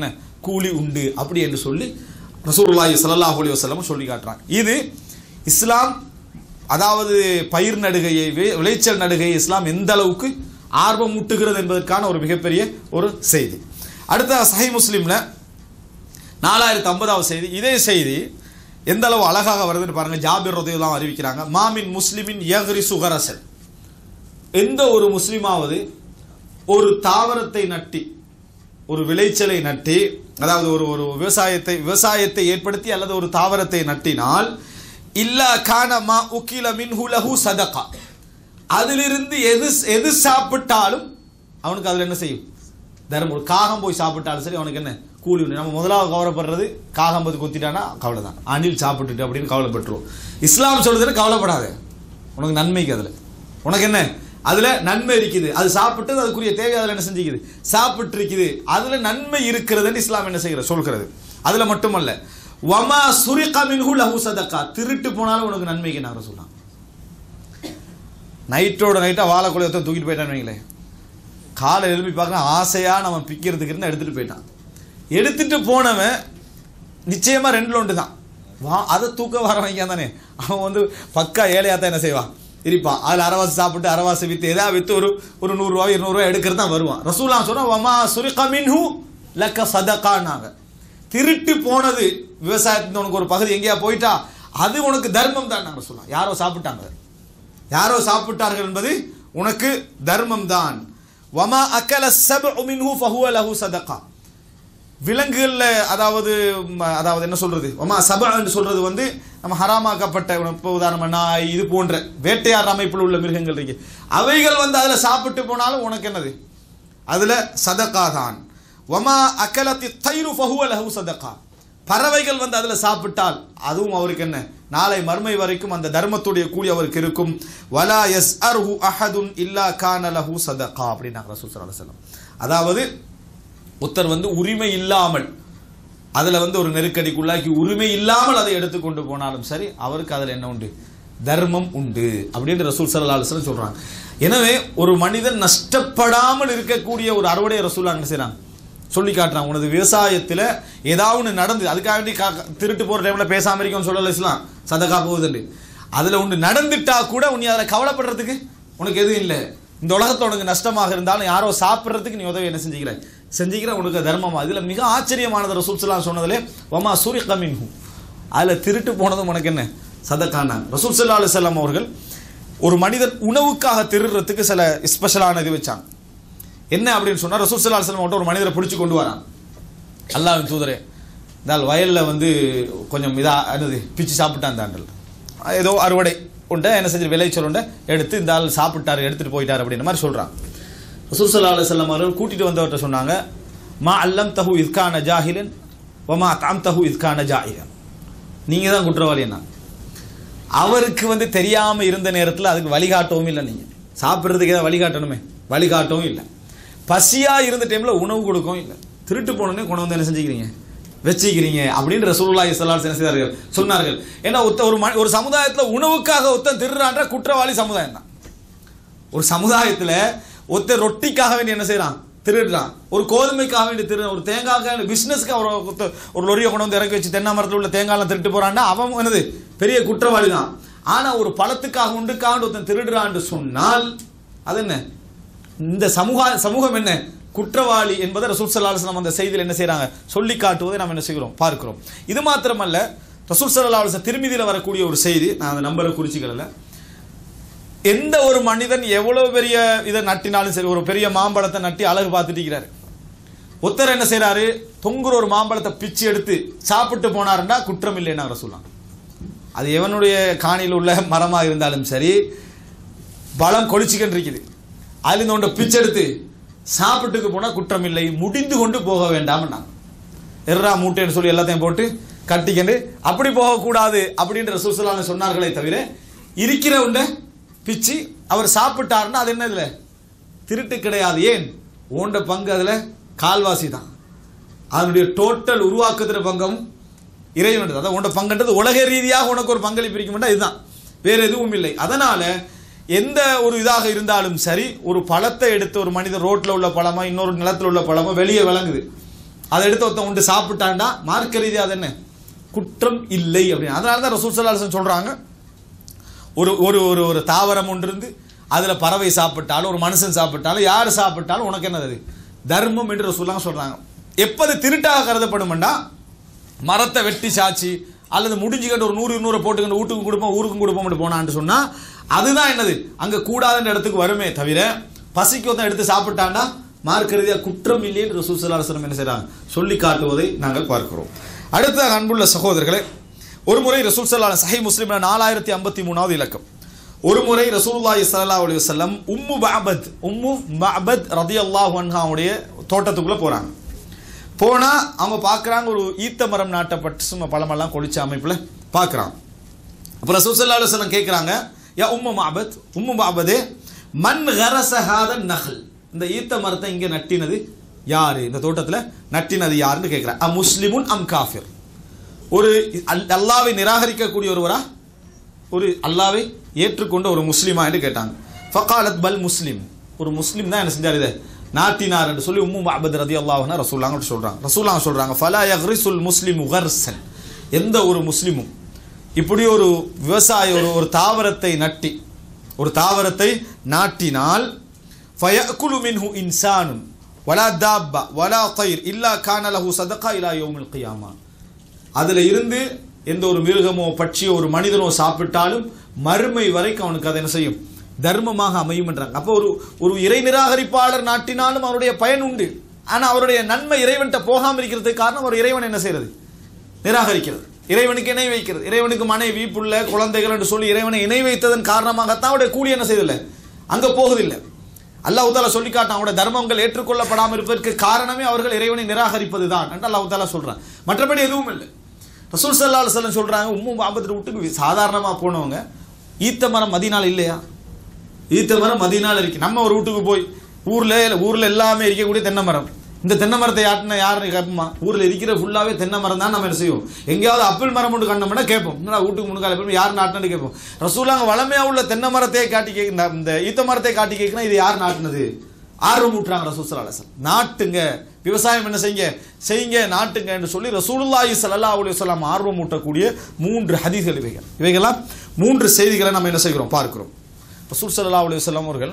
கூலி உண்டு அப்படி என்று சொல்லி ரசூலுல்லாஹி ஸல்லல்லாஹு அலைஹி வஸல்லம் சொல்லி காட்டுறாங்க இது இஸ்லாம் அதாவது பயிர் நடுகையை வி- விளைச்சல் நடுகையை இஸ்லாம் எந்த அளவுக்கு ஆர்வம் ஊட்டுகிறது என்பதற்கான ஒரு மிகப்பெரிய ஒரு செய்தி அடுத்த சஹி முஸ்லிம்ல நாலாயிரத்தி ஐம்பதாவது செய்தி இதே செய்தி எந்த அளவு அழகாக வருதுன்னு பாருங்க ஜாபிர் ரதையெல்லாம் அறிவிக்கிறாங்க மாமின் முஸ்லிமின் யஹ்ரி சுகரசல் எந்த ஒரு முஸ்லிமாவது ஒரு தாவரத்தை நட்டி ஒரு விளைச்சலை நட்டி அதாவது ஒரு ஒரு விவசாயத்தை விவசாயத்தை ஏற்படுத்தி அல்லது ஒரு தாவரத்தை நட்டினால் இல்லா கான மா உக்கில மின்ஹு லஹு சதகா அதிலிருந்து எது எது சாப்பிட்டாலும் அவனுக்கு அதில் என்ன செய்யும் தர்மம் ஒரு காகம் போய் சாப்பிட்டாலும் சரி அவனுக்கு என்ன கூலி உண்டு நம்ம முதலாவது கவலைப்படுறது காகம் பத்து கொத்திட்டானா கவலை தான் அணில் சாப்பிட்டுட்டு அப்படின்னு கவலைப்பட்டுருவோம் இஸ்லாம் சொல்றதுன்னு கவலைப்படாத உனக்கு நன்மைக்கு அதில் உனக்கு என்ன அதுல நன்மை இருக்குது அது சாப்பிட்டு அதுக்குரிய தேவை அதில் என்ன செஞ்சுக்குது சாப்பிட்டு இருக்குது அதுல நன்மை இருக்கிறதுன்னு இஸ்லாம் என்ன செய்கிறது சொல்கிறது அதுல மட்டுமல்ல வமா சுரிகா மின்ஹு லஹு சதகா திருட்டு போனாலும் உனக்கு நன்மைக்கு நாங்கள் சொல்லலாம் நைட்டோட நைட்டாக வாழைக்குள்ள ஒருத்தன் தூக்கிட்டு போயிட்டான்னு வைங்களேன் காலை எழுப்பி பார்க்குறேன் ஆசையாக நம்ம பிக்கிறதுக்கு இருந்து எடுத்துகிட்டு போயிட்டான் எடுத்துட்டு போனவன் நிச்சயமாக ரெண்டு ஒன்று தான் வா அதை தூக்க வர வைக்கான் தானே அவன் வந்து பக்கா ஏழையாக தான் என்ன செய்வான் இருப்பான் அதில் அரவாசி சாப்பிட்டு அரவாசி விற்று எதாவது விற்று ஒரு ஒரு நூறுரூவா இருநூறுவா எடுக்கிறது தான் வருவான் ரசூலா சொன்னா வமா சுரிகா மின்ஹு லக்க சதகான்னாங்க திருட்டு போனது விவசாயத்துல உனக்கு ஒரு பகுதி எங்கேயா போயிட்டா அது உனக்கு தர்மம் தான் நாங்கள் சொல்லலாம் யாரோ சாப்பிட்டாங்க யாரோ சாப்பிட்டார்கள் என்பது உனக்கு தர்மம் தான் வமா அக்கல சபு மின்ஹு ஃபஹுவ லஹு சதகா விலங்குகள்ல அதாவது ம், அதாவது என்ன சொல்றது வமா சபா என்று சொல்றது வந்து நம்ம ஹராமாக்கப்பட்ட இப்போ உதாரணமா நாய் இது போன்ற வேட்டையாடுற அமைப்பில் உள்ள மிருகங்கள் இருக்கு அவைகள் வந்து அதுல சாப்பிட்டு போனாலும் உனக்கு என்னது அதுல சதகா தான் வமா அக்கலத்தி தைரு ஃபஹுவ லஹு சதகா பறவைகள் வந்து அதுல சாப்பிட்டால் அதுவும் அவருக்கு என்ன நாளை மறுமை வரைக்கும் அந்த தர்மத்துடைய கூலி அவருக்கு இருக்கும் வலா எஸ் அர்ஹு அஹதுன் இல்லா கான லஹு சதகா அப்படின்னாங்க ரசூல் ஸல்லல்லாஹு அலைஹி வஸல்லம் அதாவது ஒருத்தர் வந்து உரிமை இல்லாமல் அதுல வந்து ஒரு நெருக்கடிக்குள்ளாக்கி உரிமை இல்லாமல் அதை எடுத்துக்கொண்டு போனாலும் சரி அவருக்கு அதுல என்ன உண்டு தர்மம் உண்டு அப்படின்னு ரசூல் சல்லா அலுவலம் சொல்றாங்க எனவே ஒரு மனிதன் நஷ்டப்படாமல் இருக்கக்கூடிய ஒரு அறுவடை ரசூல் என்ன செய்றாங்க சொல்லி காட்டுறான் உனது விவசாயத்துல ஏதாவது ஒன்று நடந்து அதுக்காக வேண்டி கா- திருட்டு போற டைம்ல பேசாம இருக்கணும்னு சொல்லல இஸ்லாம் சதகா போகுதுண்டு அதுல ஒன்று நடந்துட்டா கூட உன்னை அதில் கவலைப்படுறதுக்கு உனக்கு எதுவும் இல்லை இந்த உலகத்துல உனக்கு நஷ்டமாக இருந்தாலும் யாரோ சாப்பிட்றதுக்கு நீ உதவி என்ன செஞ்சுக்கிற செஞ்சுக்கிற உனக்கு தர்மமா இதுல மிக ஆச்சரியமானது ரசூல் ஸல்லல்லாஹு சொன்னதுலே வமா சூரி கமின்ஹு அதுல திருட்டு போனதும் உனக்கு என்ன சதக்கான ரசூல் ஸல்லல்லாஹு அலைஹி வஸல்லம் அவர்கள் ஒரு மனிதன் உணவுக்காக திருடுறதுக்கு சில ஸ்பெஷலான இது வச்சாங்க என்ன அப்படின்னு சொன்னா ரசூல் ஸல்லல்லாஹு அலைஹி வஸல்லம் அவர்ட்ட ஒரு மனிதரை பிடிச்சு கொண்டு வரான் அல்லாஹ்வின் தூதரே இந்த வயல்ல வந்து கொஞ்சம் இதா என்னது பிச்சு சாப்பிட்டான் இந்த ஆண்டல் ஏதோ அறுவடை உண்ட என்ன செஞ்சு விளைச்சல் உண்ட எடுத்து இந்த ஆள் சாப்பிட்டாரு எடுத்துட்டு போயிட்டாரு அப்படின்ற மாதிரி சொல்றான் ரசூல் ஸல்லல்லாஹு அலைஹி வஸல்லம் அவர்கள் கூட்டிட்டு வந்தவர்கிட்ட சொன்னாங்க மா அல்லம் தஹு இத்கான ஜாஹிலன் வமா தாம் தஹு இத்கான ஜாஹிலன் நீங்க தான் குற்றவாளி என்ன அவருக்கு வந்து தெரியாம இருந்த நேரத்தில் அதுக்கு வழிகாட்டவும் இல்லை நீங்க சாப்பிட்றதுக்கு ஏதாவது வழிகாட்டணுமே வழிகாட்டவும் இல்லை பசியா இருந்த டைம்ல உணவு கொடுக்கவும் இல்லை திருட்டு போனோடனே கொண்டு வந்து என்ன செஞ்சுக்கிறீங்க வச்சுக்கிறீங்க அப்படின்னு ரசூலுல்லாஹி ஸல்லல்லாஹு அலைஹி வஸல்லம் என்ன செய்தார்கள் சொன்னார்கள் ஏன்னா ஒத்த ஒரு மனி- ஒரு சமுதாயத்துல உணவுக்காக ஒருத்தன் திருடுறான்ற குற்றவாளி சமுதாயம் தான் ஒரு சமுதாயத்துல ஒருத்தர் ரொட்டிக்காக வேண்டி என்ன செய்றான் திருடுறான் ஒரு கோதுமைக்காக வேண்டி திருடுறான் ஒரு தேங்காய்க்காக பிசினஸ்க்கு அவர் ஒருத்தர் ஒரு லொரியை கொண்டு வந்து இறக்கி வச்சு தென்னை மரத்தில் உள்ள தேங்காய்லாம் திருட்டு போறான்னா அவன் என்னது பெரிய குற்றவாளி தான் ஆனா ஒரு பழத்துக்காக உண்டுக்காக ஒருத்தன் திருடுறான்னு சொன்னால் அது என்ன இந்த சமூக சமூகம் என்ன குற்றவாளி என்பதை ரசூல் ஸல்லல்லாஹு அலைஹி வஸல்லம் அந்த செய்தியில் என்ன செய்றாங்க சொல்லி காட்டுவதை நாம் என்ன செய்கிறோம் பார்க்கிறோம் இது மாத்திரமல்ல ரசூல் ஸல்லல்லாஹு அலைஹி வஸல்லம் திருமதியில் வரக்கூடிய ஒரு செய்தி நான் அந்த நம்பரை குறிச்சிக்கல எந்த ஒரு மனிதன் எவ்வளவு பெரிய இதை நட்டினாலும் சரி ஒரு பெரிய மாம்பழத்தை நட்டி அழகு பார்த்துட்டு இருக்கிறாரு ஒருத்தர் என்ன செய்றாரு தொங்குற ஒரு மாம்பழத்தை பிச்சு எடுத்து சாப்பிட்டு போனாருன்னா குற்றம் இல்லைன்னு சொல்லலாம் அது எவனுடைய காணியில் உள்ள மரமா இருந்தாலும் சரி பழம் கொளிச்சுக்கிட்டு இருக்குது அதுல இந்த ஒன்றை பிச்சு எடுத்து சாப்பிட்டுக்கு போனா குற்றம் இல்லை முடிந்து கொண்டு போக வேண்டாம்னா எர்ரா மூட்டைன்னு சொல்லி எல்லாத்தையும் போட்டு கட்டிக்கிண்டு அப்படி போகக்கூடாது அப்படின்ற ரசூலுல்லாஹி சொன்னார்களே தவிர இருக்கிற உண்டை பிச்சு அவர் சாப்பிட்டாருன்னா அது என்ன இதுல திருட்டு கிடையாது ஏன் ஓண்ட பங்கு அதுல கால்வாசி தான் அதனுடைய டோட்டல் உருவாக்குற பங்கம் இறைவனது அதான் உன்னோட பங்குன்றது உலக ரீதியாக உனக்கு ஒரு பங்களிப்பு இருக்க இதுதான் வேற எதுவும் இல்லை அதனால எந்த ஒரு இதாக இருந்தாலும் சரி ஒரு பழத்தை எடுத்து ஒரு மனிதர் ரோட்ல உள்ள பழமா இன்னொரு நிலத்துல உள்ள பழமா வெளியே விளங்குது அதை எடுத்து ஒருத்தன் உண்டு சாப்பிட்டான்டா மார்க்க ரீதியா அது என்ன குற்றம் இல்லை அப்படின்னு அதனால தான் ரசூல் ஸல்லல்லாஹு அலைஹி வஸல்லம் சொல்றாங்க ஒரு ஒரு ஒரு ஒரு தாவரம் ஒன்று இருந்து அதில் பறவை சாப்பிட்டாலும் ஒரு மனுஷன் சாப்பிட்டாலும் யார் சாப்பிட்டாலும் உனக்கு என்னது அது? தர்மம் என்று ரசூலாங்க சொல்றாங்க எப்போது திருட்டாக கருதப்படும்டா மரத்தை வெட்டி சாச்சி அல்லது முடிஞ்சுக்கிட்டு ஒரு நூறு நூறு போட்டுக்கிட்டு வீட்டுக்கும் கொடுப்போம் ஊருக்கும் கொடுப்போம்னு போனான்னு சொன்னா அதுதான் என்னது அங்க கூடாதுன்ற இடத்துக்கு வருமே தவிர பசிக்கு ஒருத்தன் எடுத்து சாப்பிட்டான்னா மார்க்க ரீதியா குற்றம் இல்லை என்று ரசூல் ஸல்லல்லாஹு அலைஹி வஸல்லம் என்ன செய்றாங்க சொல்லி காட்டுவதை நாங்கள் பார்க்கிறோம் அடுத்த அன்புள்ள சகோதரர்களே ஒரு முறை ரசூல் ஸல்லல்லாஹு சஹி முஸ்லிம்ல நாலாயிரத்தி ஐம்பத்தி மூணாவது இலக்கம் ஒரு முறை ரசூலுல்லாஹி ஸல்லல்லாஹு அலைஹி வஸல்லம் உம்மு பஅபத் உம்மு பஅபத் ரதியல்லாஹு அன்ஹாவுடைய தோட்டத்துக்குள்ள போறாங்க போனா அவங்க பார்க்கறாங்க ஒரு ஈத்த மரம் நாட்டப்பட்டு சும்மா பழமெல்லாம் கொளிச்ச அமைப்புல பார்க்கறாங்க அப்ப ரசூல் ஸல்லல்லாஹு அலைஹி வஸல்லம் கேக்குறாங்க யா உம்மு மஅபத் உம்மு மஅபதே மன் கரஸ ஹாத நஹல் இந்த ஈத்த மரத்தை இங்க நட்டினது யாரு இந்த தோட்டத்துல நட்டினது யாருன்னு கேக்குறாங்க அ முஸ்லிமுன் அம் காஃபிர் ஒரு அல்- அல்லாவை நிராகரிக்கக்கூடிய ஒருவரா ஒரு அல்லாவை ஏற்றுக்கொண்ட ஒரு முஸ்லிமா என்று கேட்டாங்க ஃபகாலத் பல் முஸ்லிம் ஒரு முஸ்லிம் தான் என்ன செஞ்சார் இதை நாட்டினார் என்று சொல்லி உம்மு அபத் ரதி அல்லாஹ்னா ரசூல்லாங்க சொல்றாங்க ரசூல்லாங்க சொல்றாங்க ஃபலா யக்ரிசுல் முஸ்லிம் உகர்சன் எந்த ஒரு முஸ்லிமும் இப்படி ஒரு விவசாயி ஒரு ஒரு தாவரத்தை நட்டி ஒரு தாவரத்தை நாட்டினால் ஃபயக்குலு மின்ஹு இன்சானுன் வலா தாப்பா வலா தயிர் இல்லா கான லஹு சதகா இலா யௌமில் கியாமா அதுல இருந்து எந்த ஒரு மிருகமோ பட்சியோ ஒரு மனிதனோ சாப்பிட்டாலும் மறுமை வரைக்கும் அவனுக்கு அதை என்ன செய்யும் தர்மமாக அமையும் என்றாங்க அப்போ ஒரு ஒரு இறை நிராகரிப்பாளர் நாட்டினாலும் அவருடைய பயன் உண்டு ஆனா அவருடைய நன்மை இறைவன்கிட்ட போகாம இருக்கிறதுக்கு காரணம் ஒரு இறைவன் என்ன செய்யறது நிராகரிக்கிறது இறைவனுக்கு இணை வைக்கிறது இறைவனுக்கு மனைவி புள்ள குழந்தைகள் என்று சொல்லி இறைவனை இணை வைத்ததன் காரணமாகத்தான் அவருடைய கூலி என்ன செய்யதில்லை அங்க போகுதில்லை அல்லாஹ் தாலா சொல்லி காட்டான் அவருடைய தர்மங்கள் ஏற்றுக்கொள்ளப்படாமல் இருப்பதற்கு காரணமே அவர்கள் இறைவனை நிராகரிப்பது தான் என்று அல்லாஹ் தாலா சொல்றான் மற்றபடி எதுவும் இல்லை ரசூல் சல்லா அலுவலம் சொல்றாங்க உம்மு பாபத்து வீட்டுக்கு சாதாரணமா போனவங்க ஈத்த மரம் மதினால் இல்லையா ஈத்த மரம் மதினால் இருக்கு நம்ம ஒரு வீட்டுக்கு போய் ஊர்ல ஊர்ல எல்லாமே இருக்கக்கூடிய தென்னை மரம் இந்த தென்னை மரத்தை யாட்டின யாருன்னு கேட்போமா ஊர்ல இருக்கிற ஃபுல்லாவே தென்னை மரம் தான் நம்ம என்ன செய்வோம் எங்கேயாவது அப்பிள் மரம் ஒன்று கண்டோம்னா கேட்போம் என்னடா வீட்டுக்கு முன்னுக்கால போய் யார் நாட்டினு கேட்போம் ரசூலாங்க வளமையா உள்ள தென்னை மரத்தையே காட்டி கேட்க இந்த- இந்த ஈத்த மரத்தை காட்டி கேட்கணும் இது யார் நாட்டினது ஆர்வம் ஊட்டுறாங்க ரசூல் அலசன் நாட்டுங்க விவசாயம் என்ன செய்யுங்க செய்யுங்க நாட்டுங்க என்று சொல்லி ரசூலுல்லாஹி ஸல்லல்லாஹு அலைஹி வஸல்லம் ஆர்வம் ஊட்டக்கூடிய மூன்று ஹதீஸ்கள் இவைகள் இவைகள்லாம் மூன்று செய்திகளை நம்ம என்ன செய்கிறோம் பார்க்கிறோம் ரசூல் ஸல்லல்லாஹு அலைஹி வஸல்லம் அவர்கள்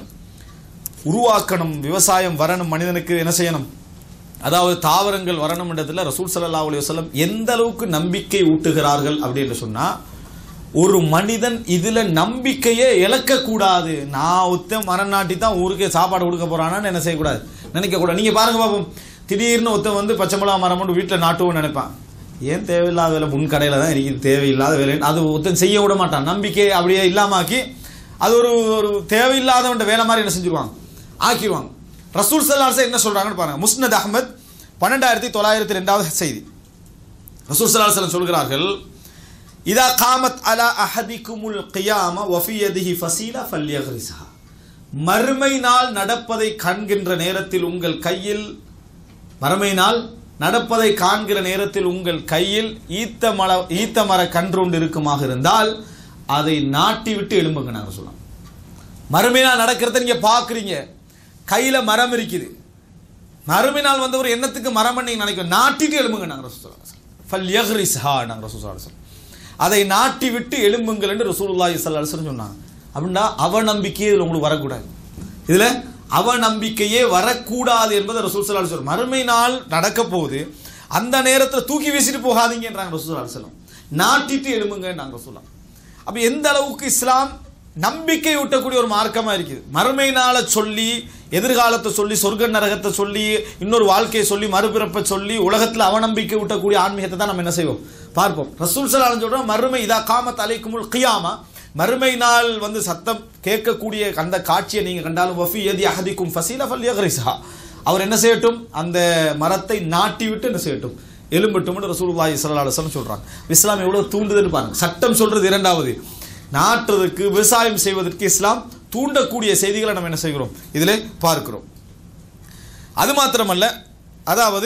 உருவாக்கணும் விவசாயம் வரணும் மனிதனுக்கு என்ன செய்யணும் அதாவது தாவரங்கள் வரணும் இடத்துல ரசூல் ஸல்லல்லாஹு அலைஹி வஸல்லம் எந்த அளவுக்கு நம்பிக்கை ஊட்டுகிறார்கள் அப்படின்னு சொன்னா ஒரு மனிதன் இதுல நம்பிக்கையே இழக்க கூடாது நான் ஒத்த மரம் நாட்டி தான் ஊருக்கே சாப்பாடு கொடுக்க போறானான்னு என்ன செய்யக்கூடாது நினைக்க கூடாது நீங்க பாருங்க பாப்போம் திடீர்னு ஒருத்தன் வந்து பச்சை மிளகா மரம் மட்டும் வீட்டில் நாட்டுவோம்னு நினைப்பான் ஏன் தேவையில்லாத வேலை முன் கடையில் தான் இருக்குது தேவையில்லாத வேலை அது ஒருத்தன் செய்ய விட மாட்டான் நம்பிக்கை அப்படியே இல்லாமாக்கி அது ஒரு ஒரு தேவையில்லாதவன்ட வேலை மாதிரி என்ன செஞ்சிருவாங்க ஆக்கிடுவாங்க ரசூல் சல்லாஸ் என்ன சொல்றாங்கன்னு பாருங்க முஸ்னத் அஹ்மத் பன்னெண்டாயிரத்தி தொள்ளாயிரத்தி ரெண்டாவது செய்தி ரசூல் சல்லாஹ் சொல்கிறார்கள் இதா காமத் அலா அஹதிக்குமுல் கியாம வஃபியதிஹி ஃபசீலா ஃபல்யக்ரிஸஹா மறுமை நாள் நடப்பதை காண்கின்ற நேரத்தில் உங்கள் கையில் மறுமை நாள் நடப்பதை காண்கிற நேரத்தில் உங்கள் கையில் ஈத்த மல ஈத்த மர கன்றொண்டு இருக்குமாக இருந்தால் அதை நாட்டி விட்டு எழும்புங்க நாங்கள் சொல்லலாம் மறுமை நாள் நடக்கிறத நீங்க பாக்குறீங்க கையில மரம் இருக்குது மறுமை நாள் வந்து ஒரு எண்ணத்துக்கு மரம் நீங்க நினைக்கும் நாட்டிட்டு எழும்புங்க நாங்கள் ரசூல் ஃபல் யஹ்ரிஸ்ஹா நாங்கள் ரசூல் அதை நாட்டி விட்டு எழும்புங்கள் என்று ரசூலுல்லாஹி ஸல்லல்லாஹு அலைஹி வஸல்லம் சொன்னாங்க அப்படின்னா அவநம்பிக்கையே இதில் உங்களுக்கு வரக்கூடாது இதுல அவநம்பிக்கையே வரக்கூடாது என்பதை ரசூல் ஸல்லல்லாஹு அலைஹி வஸல்லம் மறுமை நாள் நடக்க போகுது அந்த நேரத்தில் தூக்கி வீசிட்டு போகாதீங்கன்றாங்க ரசூல் ஸல்லல்லாஹு அலைஹி வஸல்லம் நாட்டிட்டு எழும்புங்கன்றாங்க ரசூலாம் அப்ப எந்த அளவுக்கு இஸ்லாம் நம்பிக்கை ஊட்டக்கூடிய ஒரு மார்க்கமா இருக்குது மறுமை நாளை சொல்லி எதிர்காலத்தை சொல்லி சொர்க்க நரகத்தை சொல்லி இன்னொரு வாழ்க்கையை சொல்லி மறுபிறப்பை சொல்லி உலகத்தில் அவநம்பிக்கை ஊட்டக்கூடிய ஆன்மீகத்தை தான் நம்ம என்ன செய்வோம் பார்ப்போம் ரசூல் சலாலம் சொல்றோம் மறுமை இதா காமத் அலைக்குமுல் கியாமா மறுமை நாள் வந்து சத்தம் கேட்கக்கூடிய அந்த காட்சியை நீங்க கண்டாலும் வஃபி எதி அஹதிக்கும் ஃபசீல ஃபல் யக்ரிஸா அவர் என்ன செய்யட்டும் அந்த மரத்தை நாட்டி விட்டு என்ன செய்யட்டும் எலும்பட்டும்னு ரசூலுல்லாஹி ஸல்லல்லாஹு அலைஹி வஸல்லம் சொல்றாங்க இஸ்லாம் எவ்வளவு தூண்டுதுன்னு பாருங்க சட்டம் சொல்றது இரண்டாவது நாட்டுறதுக்கு விவசாயம் செய்வதற்கு இஸ்லாம் தூண்டக்கூடிய செய்திகளை நம்ம என்ன செய்கிறோம் இதிலே பார்க்கிறோம் அது மாத்திரமல்ல அதாவது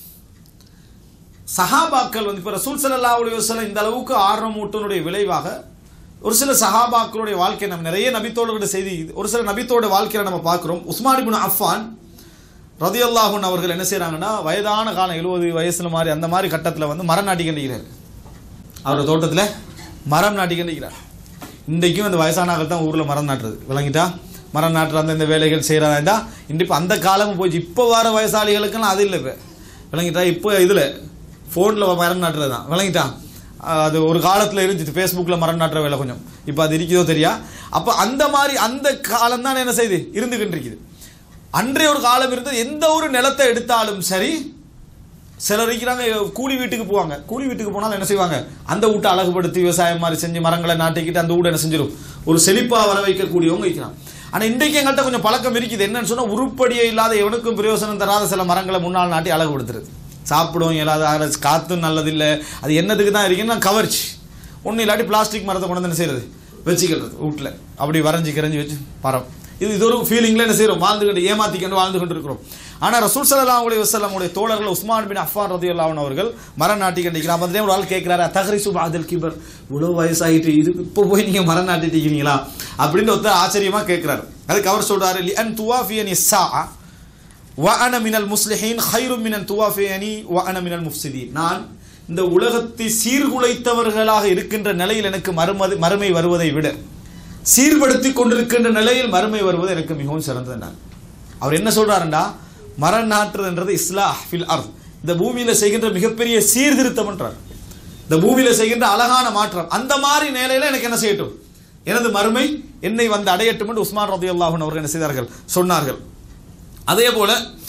சஹாபாக்கள் வந்து இப்போ ரசூல் ஸல்லல்லாஹு அலைஹி வஸல்லம் இந்த அளவுக்கு ஆர்வம் ஊட்டனுடைய விளைவாக ஒரு சில சஹாபாக்களுடைய வாழ்க்கை நம்ம நிறைய நபித்தோட செய்தி ஒரு சில நபித்தோட வாழ்க்கையில நம்ம பார்க்கிறோம் உஸ்மான் இப்னு அஃபான் ரதியல்லாஹுன் அவர்கள் என்ன செய்றாங்கன்னா வயதான காலம் எழுபது வயசுல மாதிரி அந்த மாதிரி கட்டத்தில் வந்து மரம் நாட்டி கண்டிக்கிறார் அவர் தோட்டத்தில் மரம் நாட்டி கண்டிக்கிறார் இன்றைக்கும் அந்த வயசானாக்கள் தான் ஊரில் மரம் நாட்டுறது விளங்கிட்டா மரம் நாட்டுற அந்த இந்த வேலைகள் செய்கிறதா இருந்தால் இன்று இப்போ அந்த காலமும் போச்சு இப்போ வர வயசாளிகளுக்கெல்லாம் அது இல்லை இப்போ விளங்கிட்டா இப்போ இதில் ஃபோனில் மரம் நாட்டுறது தான் விளங்கிட்டா அஹ் அது ஒரு காலத்தில் இருந்துச்சு ஃபேஸ்புக்கில் மரம் நாட்டுற வேலை கொஞ்சம் இப்போ அது இருக்குதோ தெரியா அப்போ அந்த மாதிரி அந்த காலம் தான் என்ன செய்யுது இருந்துகிட்டு இருக்குது அன்றைய ஒரு காலம் இருந்தது எந்த ஒரு நிலத்தை எடுத்தாலும் சரி சிலர் இருக்கிறாங்க கூலி வீட்டுக்கு போவாங்க கூலி வீட்டுக்கு போனாலும் என்ன செய்வாங்க அந்த வீட்டை அழகுபடுத்தி விவசாயம் மாதிரி செஞ்சு மரங்களை நாட்டிக்கிட்டு அந்த வீடு என்ன செஞ்சிடும் ஒரு செழிப்பா வர வைக்கக்கூடியவங்க இருக்கிறாங்க ஆனா இன்றைக்கு எங்கள்கிட்ட கொஞ்சம் பழக்கம் இருக்குது என்னன்னு சொன்னா உருப்படியே இல்லாத எவனுக்கும் பிரயோசனம் தராத சில மரங்களை முன்னால் நாட்டி அழகுபடுத்துறது சாப்பிடும் இல்லாத அது காத்தும் நல்லதில்லை அது என்னதுக்கு தான் இருக்குன்னா கவர்ச்சி ஒன்றும் இல்லாட்டி பிளாஸ்டிக் மரத்தை கொண்டு வந்து என்ன செய்யறது வச்சுக்கிறது வீட்டில் அப்படி வரைஞ்சி கிரைஞ்சி வச்சு மரம் இது இது ஒரு ஃபீலிங்கில் என்ன செய்கிறோம் வாழ்ந்துக்கிட்டு ஏமாத்திக்கிட்டு வாழ்ந்து கொண்டு இருக்கிறோம் ஆனால் ரசூல் சல்லல்லாஹு அலைஹி வஸல்லம் உடைய தோழர்கள் உஸ்மான் பின் அஃபான் ரதியல்லாஹு அன்ஹு அவர்கள் மரம் நாட்டி கண்டிக்கிறார் அப்போ ஒரு ஆள் கேட்கிறாரு தஹரி சுபாதல் கிபர் இவ்வளோ வயசாகிட்டு இது இப்போ போய் நீங்கள் மரம் நாட்டிட்டு இருக்கிறீங்களா அப்படின்னு ஒருத்தர் ஆச்சரியமா கேட்கிறாரு அதுக்கு அவர் சொல்றாரு லி அன் துவாஃபியன் இஸ்ஸா வஅன மினல் முஸ்லிஹீன் ஹைரும் மினன் துவாஃபியனி வஅன மினல் முஃப்சிதீன் நான் இந்த உலகத்தை சீர்குலைத்தவர்களாக இருக்கின்ற நிலையில் எனக்கு மறுமது மறுமை வருவதை விட சீர்படுத்தி கொண்டிருக்கின்ற நிலையில் மறுமை வருவது எனக்கு மிகவும் சிறந்தது நான் அவர் என்ன சொல்றாருண்டா மரம் நாட்டுறதுன்றது இஸ்லாஹ் ஃபில் அர்த் இந்த பூமியில செய்கின்ற மிகப்பெரிய சீர்திருத்தம் என்றார் இந்த பூமியில செய்கின்ற அழகான மாற்றம் அந்த மாதிரி நிலையில எனக்கு என்ன செய்யட்டும் எனது மறுமை என்னை வந்து அடையட்டும் என்று உஸ்மான் ரதியுல்லாஹன் அவர்கள் என்ன செய்தார்கள் சொன்னார்கள் அதே போல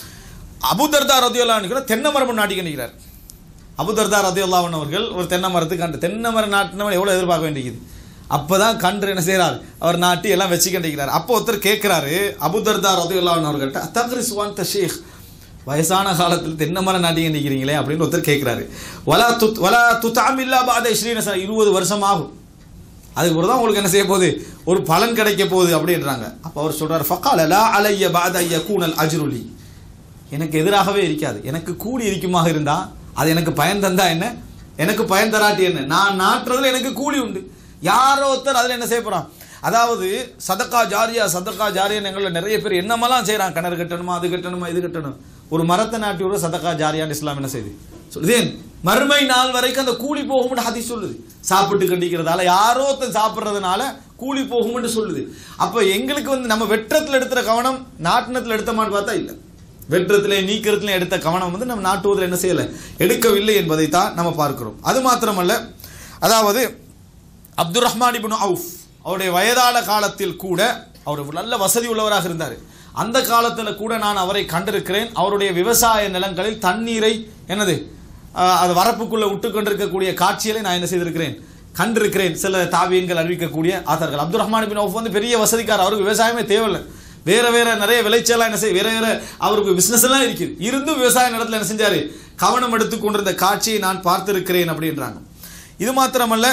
அபுதர்தா ரதியுல்லாஹ் தென்னை மரம் நாட்டி கணிக்கிறார் அபுதர்தா ரதியுல்லாஹன் அவர்கள் ஒரு தென்னை மரத்துக்கு கண்டு தென்னை மரம் நாட்டினவன் எவ்வளவு எதிர்பார்க்க வேண்டியது அப்பதான் கன்று என்ன செய்றார் அவர் நாட்டி எல்லாம் வச்சு கண்டிக்கிறார் அப்போ ஒருத்தர் கேட்கிறாரு அபுதர்தா ரதியுல்லாஹன் அவர்கள்ட்ட தக்ரி சுவான் ஷேக் வயசான காலத்தில் தென்னை மரம் நாட்டி கண்டிக்கிறீங்களே அப்படின்னு ஒருத்தர் கேட்கிறாரு வலா துத் வலா துத்தாமில்லா பாத ஸ்ரீனசா இருபது வருஷம் ஆகும் அதுக்கு பிறகு தான் உங்களுக்கு என்ன செய்ய போகுது ஒரு பலன் கிடைக்க போகுது அப்படின்றாங்க அப்போ அவர் சொல்றார் ஃபக்கால லா அலைய பாத ஐய கூனல் அஜ்ருலி எனக்கு எதிராகவே இருக்காது எனக்கு கூலி இருக்குமாக இருந்தா அது எனக்கு பயன் தந்தா என்ன எனக்கு பயன் தராட்டி என்ன நான் நாட்டுறதுல எனக்கு கூலி உண்டு யாரோ ஒருத்தர் அதில் என்ன செய்ய போறான் அதாவது சதக்கா ஜாரியா சதக்கா ஜாரியான்னு எங்களில் நிறைய பேர் என்னமெல்லாம் செய்கிறான் கிணறு கட்டணுமா அது கட்டணுமா இது கட்டணும் ஒரு மரத்தை நாட்டி விட சதக்கா ஜாரியான்னு இஸ்லாம் என்ன செய்யுது சொல்லுதேன் மறுமை நாள் வரைக்கும் அந்த கூலி போகும்னு ஹதீஸ் சொல்லுது சாப்பிட்டு கண்டிக்கிறதால யாரோ ஒருத்தன் சாப்பிட்றதுனால கூலி போகும்னு சொல்லுது அப்போ எங்களுக்கு வந்து நம்ம வெற்றத்தில் எடுத்துற கவனம் நாட்டினத்தில் எடுத்தமான்னு பார்த்தா இல்லை வெற்றத்திலே நீக்கிறதுல எடுத்த கவனம் வந்து நம்ம நாட்டுவதில் என்ன செய்யலை எடுக்கவில்லை என்பதை தான் நம்ம பார்க்கிறோம் அது மாத்திரமல்ல அதாவது அப்துல் ரஹ்மான் இப்னு அவுஃப் அவருடைய வயதான காலத்தில் கூட அவர் நல்ல வசதி உள்ளவராக இருந்தார் அந்த காலத்தில் கூட நான் அவரை கண்டிருக்கிறேன் அவருடைய விவசாய நிலங்களில் தண்ணீரை என்னது ஆஹ், அது வரப்புக்குள்ள விட்டு கொண்டிருக்கக்கூடிய காட்சிகளை நான் என்ன செய்திருக்கிறேன் கண்டிருக்கிறேன் சில தாவியங்கள் அறிவிக்கக்கூடிய ஆதார்கள் அப்துல் ரஹ்மான் பின் அவுஃப் வந்து பெரிய வசதிக்காரர் அவருக்கு விவசாயமே தேவையில்லை வேற வேற நிறைய விளைச்சலாம் என்ன செய்ய வேற வேற அவருக்கு பிசினஸ் எல்லாம் இருக்குது இருந்தும் விவசாய நிலத்தில் என்ன செஞ்சாரு கவனம் எடுத்து கொண்டிருந்த காட்சியை நான் பார்த்திருக்கிறேன் அப்படின்றாங்க இது மாத்திரமல்ல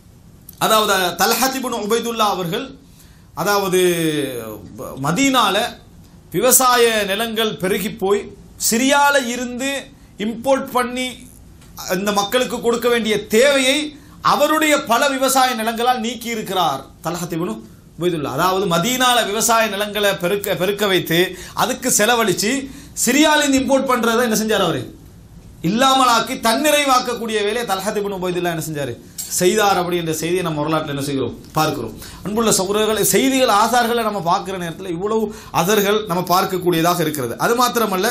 அதாவது தல்ஹத்திபுன் உபைதுல்லா அவர்கள் அதாவது ப- மதீனால விவசாய நிலங்கள் பெருகி போய் சிரியால இருந்து இம்போர்ட் பண்ணி இந்த மக்களுக்கு கொடுக்க வேண்டிய தேவையை அவருடைய பல விவசாய நிலங்களால் நீக்கி இருக்கிறார் தல்ஹத்திபுன் உபைதுல்லா அதாவது மதீனால விவசாய நிலங்களை பெருக்க பெருக்க வைத்து அதுக்கு செலவழிச்சு சிரியாலேருந்து இம்போர்ட் பண்றதை என்ன செஞ்சார் அவரு இல்லாமலாக்கி தன்னிறைவாக்கக்கூடிய வேலையை தல்ஹத் இப்னு உபைதுல்லா என்ன செஞ்சாரு செய்தார் அப்படின்ற செய்தியை நம்ம வரலாற்றில் என்ன செய்கிறோம் பார்க்கிறோம் அன்புள்ள சகோதரர்களை செய்திகள் ஆசார்களை நம்ம பார்க்கிற நேரத்தில் இவ்வளவு அதர்கள் நம்ம பார்க்கக்கூடியதாக இருக்கிறது அது மாத்திரமல்ல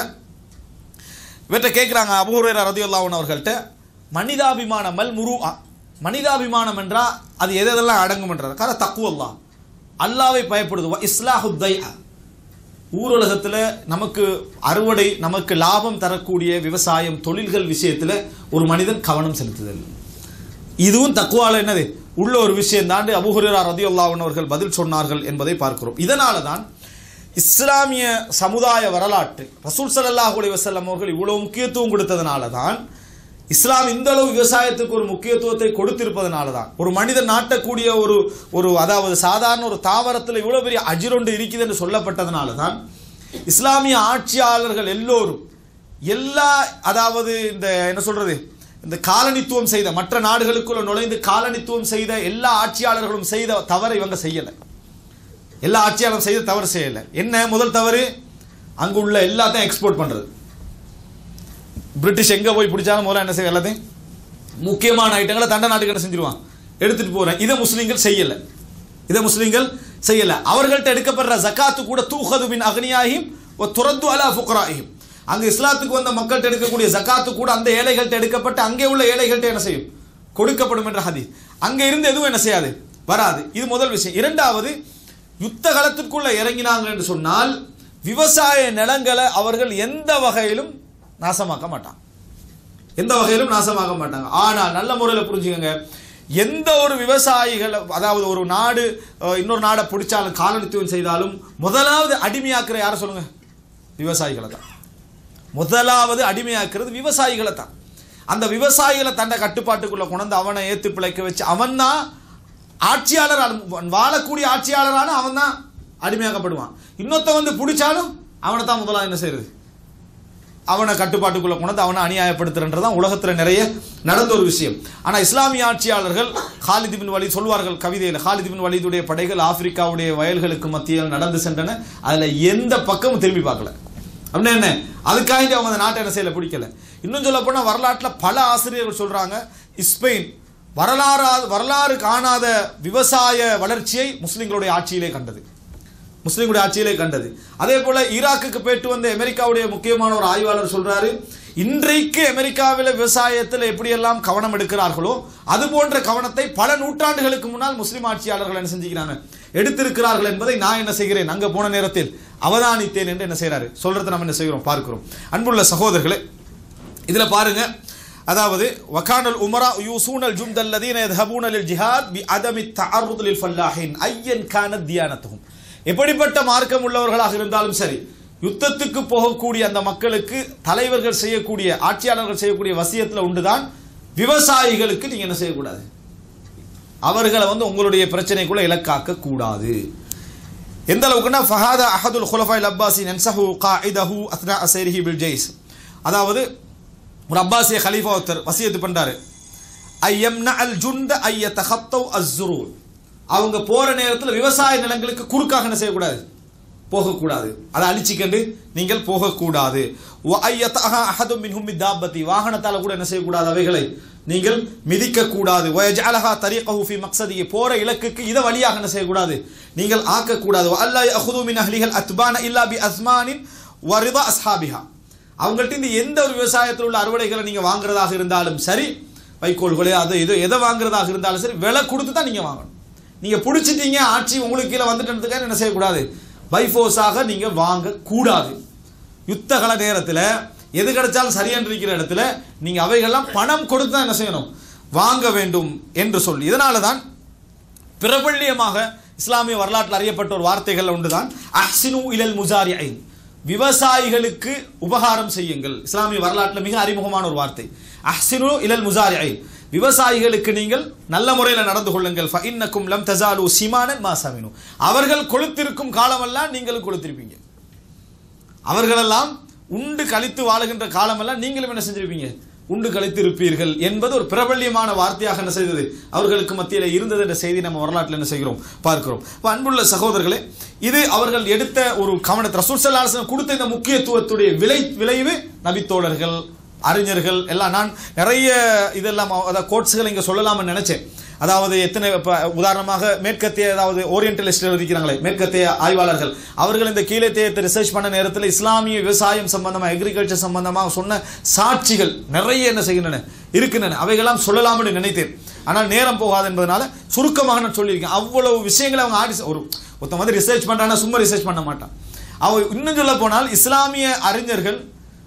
இவற்றை கேட்குறாங்க அபூரர் ரதியுல்லாஹன் அவர்கள்ட்ட மனிதாபிமானம் மல் முரு மனிதாபிமானம் என்றா அது எதெல்லாம் அடங்கும்ன்றது கார தக்குவல்லா அல்லாவை பயப்படுது இஸ்லாஹு தைஅ ஊரலகத்தில் நமக்கு அறுவடை நமக்கு லாபம் தரக்கூடிய விவசாயம் தொழில்கள் விஷயத்தில் ஒரு மனிதன் கவனம் செலுத்துதல் இதுவும் தக்குவால என்னது உள்ள ஒரு விஷயம் தாண்டி அபுஹுரா ரதியுல்லாஹன் அவர்கள் பதில் சொன்னார்கள் என்பதை பார்க்கிறோம் இதனால தான் இஸ்லாமிய சமுதாய வரலாற்று ரசூல் ஸல்லல்லாஹு அலைஹி வஸல்லம் அவர்கள் இவ்வளவு முக்கியத்துவம் கொடுத்ததனால தான் இஸ்லாம் இந்த அளவு விவசாயத்துக்கு ஒரு முக்கியத்துவத்தை கொடுத்திருப்பதனால தான் ஒரு மனிதன் நாட்டக்கூடிய ஒரு ஒரு அதாவது சாதாரண ஒரு தாவரத்தில் இவ்வளவு பெரிய அஜிரொண்டு இருக்குது என்று சொல்லப்பட்டதனால தான் இஸ்லாமிய ஆட்சியாளர்கள் எல்லோரும் எல்லா அதாவது இந்த என்ன சொல்றது இந்த காலனித்துவம் செய்த மற்ற நாடுகளுக்குள்ள நுழைந்து காலனித்துவம் செய்த எல்லா ஆட்சியாளர்களும் செய்த தவறை இவங்க செய்யலை எல்லா ஆட்சியாளரும் செய்த தவறு செய்யலை என்ன முதல் தவறு அங்க உள்ள எல்லாத்தையும் எக்ஸ்போர்ட் பண்றது பிரிட்டிஷ் எங்க போய் பிடிச்சாலும் முதல்ல என்ன செய்ய எல்லாத்தையும் முக்கியமான ஐட்டங்களை தண்ட நாட்டுக்கு என்ன செஞ்சிருவான் எடுத்துட்டு போறேன் இதை முஸ்லீம்கள் செய்யல இதை முஸ்லீம்கள் செய்யல அவர்கள்ட்ட எடுக்கப்படுற ஜக்காத்து கூட தூஹது மின் அக்னியாகிம் துரத்து அலா ஃபுக்ராஹிம் அங்க இஸ்லாத்துக்கு வந்த மக்கள்கிட்ட எடுக்கக்கூடிய ஜக்காத்து கூட அந்த ஏழைகள்ட்ட எடுக்கப்பட்டு அங்கே உள்ள ஏழைகள்ட்ட என்ன செய்யும் கொடுக்கப்படும் என்ற ஹதீஸ் அங்க இருந்து எதுவும் என்ன செய்யாது வராது இது முதல் விஷயம் இரண்டாவது யுத்த களத்திற்குள்ள இறங்கினாங்க என்று சொன்னால் விவசாய நிலங்களை அவர்கள் எந்த வகையிலும் நாசமாக்க மாட்டாங்க எந்த வகையிலும் நாசமாக மாட்டாங்க ஆனால் நல்ல முறையில் புரிஞ்சுக்கங்க எந்த ஒரு விவசாயிகள் அதாவது ஒரு நாடு அஹ், இன்னொரு நாடை பிடிச்சாலும் காலனித்துவம் செய்தாலும் முதலாவது அடிமையாக்குற யாரை சொல்லுங்க விவசாயிகளை தான் முதலாவது அடிமையாக்குறது விவசாயிகளை தான் அந்த விவசாயிகளை தன்னை கட்டுப்பாட்டுக்குள்ள கொண்டு அவனை ஏத்து பிழைக்க வச்சு அவன் தான் ஆட்சியாளர் வாழக்கூடிய ஆட்சியாளரான அவன் தான் அடிமையாக்கப்படுவான் இன்னொருத்த வந்து பிடிச்சாலும் அவனை தான் முதலாவது என்ன செய்யறது அவனை கட்டுப்பாட்டுக்குள்ள கொண்டு அவனை அநியாயப்படுத்துறன்றது தான் உலகத்தில் நிறைய நடந்த ஒரு விஷயம் ஆனால் இஸ்லாமிய ஆட்சியாளர்கள் ஹாலித் பின் வலி சொல்வார்கள் கவிதையில் ஹாலித் பின் வலிதுடைய படைகள் ஆப்பிரிக்காவுடைய வயல்களுக்கு மத்தியில் நடந்து சென்றன அதில் எந்த பக்கமும் திரும்பி பார்க்கல அப்படின்னா என்ன அதுக்காக அவங்க அந்த நாட்டை என்ன செய்யல பிடிக்கல இன்னும் சொல்ல போனால் வரலாற்றில் பல ஆசிரியர்கள் சொல்றாங்க ஸ்பெயின் வரலாறா வரலாறு காணாத விவசாய வளர்ச்சியை முஸ்லிம்களுடைய ஆட்சியிலே கண்டது முஸ்லிம்களுடைய ஆட்சியிலே கண்டது அதே போல ஈராக்குக்கு போயிட்டு வந்த அமெரிக்காவுடைய முக்கியமான ஒரு ஆய்வாளர் சொல்றாரு இன்றைக்கு அமெரிக்காவில் விவசாயத்தில் எப்படியெல்லாம் கவனம் எடுக்கிறார்களோ அது போன்ற கவனத்தை பல நூற்றாண்டுகளுக்கு முன்னால் முஸ்லிம் ஆட்சியாளர்கள் என்ன செஞ்சுக்கிறாங்க எடுத்திருக்கிறார்கள் என்பதை நான் என்ன செய்கிறேன் அங்க போன நேரத்தில் அவதானித்தேன் என்று என்ன செய்றாரு சொல்றதை நம்ம என்ன செய்கிறோம் பார்க்கிறோம் அன்புள்ள சகோதரர்களே இதுல பாருங்க அதாவது வகானல் உமரா யூசூனல் ஜும்தல்லதீன யذهبون للجهاد بعدم التعرض للفلاحين ايا كانت ديانتهم எப்படிப்பட்ட மார்க்கம் உள்ளவர்களாக இருந்தாலும் சரி யுத்தத்துக்கு போகக்கூடிய அந்த மக்களுக்கு தலைவர்கள் செய்யக்கூடிய ஆட்சியாளர்கள் செய்யக்கூடிய வசியத்தில் உண்டுதான் விவசாயிகளுக்கு நீங்க என்ன செய்யக்கூடாது அவர்களை வந்து உங்களுடைய பிரச்சனைக்குள்ள இலக்காக்க கூடாது எந்த அளவுக்குன்னா ஃபஹாதா அஹதுல் குலஃபாயில் அப்பாசி நன்சஹு காயிதஹு அத்னா அசைரிஹி பில் ஜெய்ஸ் அதாவது ஒரு அப்பாசிய கலீஃபா ஒருத்தர் வசியத்து பண்றாரு ஐயம்ன அல் ஜுந்த ஐய தஹத்தவ் அஸ்ஸுரூர் அவங்க போற நேரத்தில் விவசாய நிலங்களுக்கு குறுக்காக என்ன செய்யக்கூடாது போகக்கூடாது அதை அழிச்சிக்கண்டு நீங்கள் போகக்கூடாது வ ஐயத்தஹ அஹதும் மின்ஹும் பித்தாபத்தி வாகனத்தால கூட என்ன செய்யக்கூடாது அவைகளை நீங்கள் மிதிக்க கூடாது வயஜஅலஹா தரீகஹு ஃபி மக்ஸதி போற இலக்குக்கு இதை வழியாக என்ன செய்யக்கூடாது நீங்கள் ஆக்கக்கூடாது வ அல்லா யஹுது மின் அஹ்லிஹல் அத்பான இல்லா பி அஸ்மானின் வரிதா அஸ்ஹாபிஹா அவங்கள்ட்ட இந்த எந்த ஒரு விவசாயத்தில் உள்ள அறுவடைகளை நீங்க வாங்குறதாக இருந்தாலும் சரி வைக்கோல்களே அது இது எதை வாங்குறதாக இருந்தாலும் சரி விலை கொடுத்து தான் நீங்க வாங்கணும் நீங்க பிடிச்சிட்டீங்க ஆட்சி உங்களுக்கு கீழே வந்துட்டதுக்காக என்ன செய்யக்கூடாது பைஃபோர்ஸாக நீங்க வாங்க கூடாது யுத்தகல நேரத்தில் எது கிடைச்சாலும் சரியான இருக்கிற இடத்துல நீங்க அவைகள்லாம் பணம் கொடுத்து தான் என்ன செய்யணும் வாங்க வேண்டும் என்று சொல்லி இதனால தான் பிரபல்யமாக இஸ்லாமிய வரலாற்றில் அறியப்பட்ட ஒரு வார்த்தைகள் உண்டுதான் அஹ்சினு இலல் முசாரி ஐன் விவசாயிகளுக்கு உபகாரம் செய்யுங்கள் இஸ்லாமிய வரலாற்றில் மிக அறிமுகமான ஒரு வார்த்தை அஹ்சினு இலல் முசாரி ஐன் விவசாயிகளுக்கு நீங்கள் நல்ல முறையில் நடந்து கொள்ளுங்கள் ஃபஇன்னக்கும் லம் தஸாலு சிமானன் மாசாமினு அவர்கள் கொளுத்திருக்கும் காலமெல்லாம் நீங்களும் கொளுத்திருப்பீங்க அவர்களெல்லாம் உண்டு கழித்து வாழுகின்ற காலமெல்லாம் நீங்களும் என்ன செஞ்சிருப்பீங்க உண்டு கழித்து இருப்பீர்கள் என்பது ஒரு பிரபல்யமான வார்த்தையாக என்ன செய்தது அவர்களுக்கு மத்தியில் இருந்தது என்ற செய்தி நம்ம வரலாற்றில் என்ன செய்கிறோம் பார்க்கிறோம் இப்ப அன்புள்ள சகோதரர்களே இது அவர்கள் எடுத்த ஒரு கவனத்தை ரசூல் ஸல்லல்லாஹு அலைஹி வஸல்லம் கொடுத்த இந்த முக்கியத்துவத்துடைய விளை விளைவு நபித்தோழர்கள் அறிஞர்கள் எல்லாம் நான் நிறைய இதெல்லாம் அதாவது கோட்ஸுகள் இங்கே சொல்லலாம்னு நினைச்சேன் அதாவது எத்தனை இப்போ உதாரணமாக மேற்கத்திய அதாவது ஓரியன்டலிஸ்ட் இருக்கிறாங்களே மேற்கத்திய ஆய்வாளர்கள் அவர்கள் இந்த கீழத்தியத்தை ரிசர்ச் பண்ண நேரத்தில் இஸ்லாமிய விவசாயம் சம்பந்தமாக அக்ரிகல்ச்சர் சம்பந்தமாக சொன்ன சாட்சிகள் நிறைய என்ன செய்கின்றன இருக்கின்றன அவைகளாம் சொல்லலாம்னு நினைத்தேன் ஆனால் நேரம் போகாது என்பதனால சுருக்கமாக நான் சொல்லியிருக்கேன் அவ்வளவு விஷயங்களை அவங்க ஆடி ஒரு ஒருத்தன் வந்து ரிசர்ச் பண்ணுறான்னா சும்மா ரிசர்ச் பண்ண மாட்டான் அவ இன்னும் சொல்ல போனால் இஸ்லாமிய அறிஞர்கள்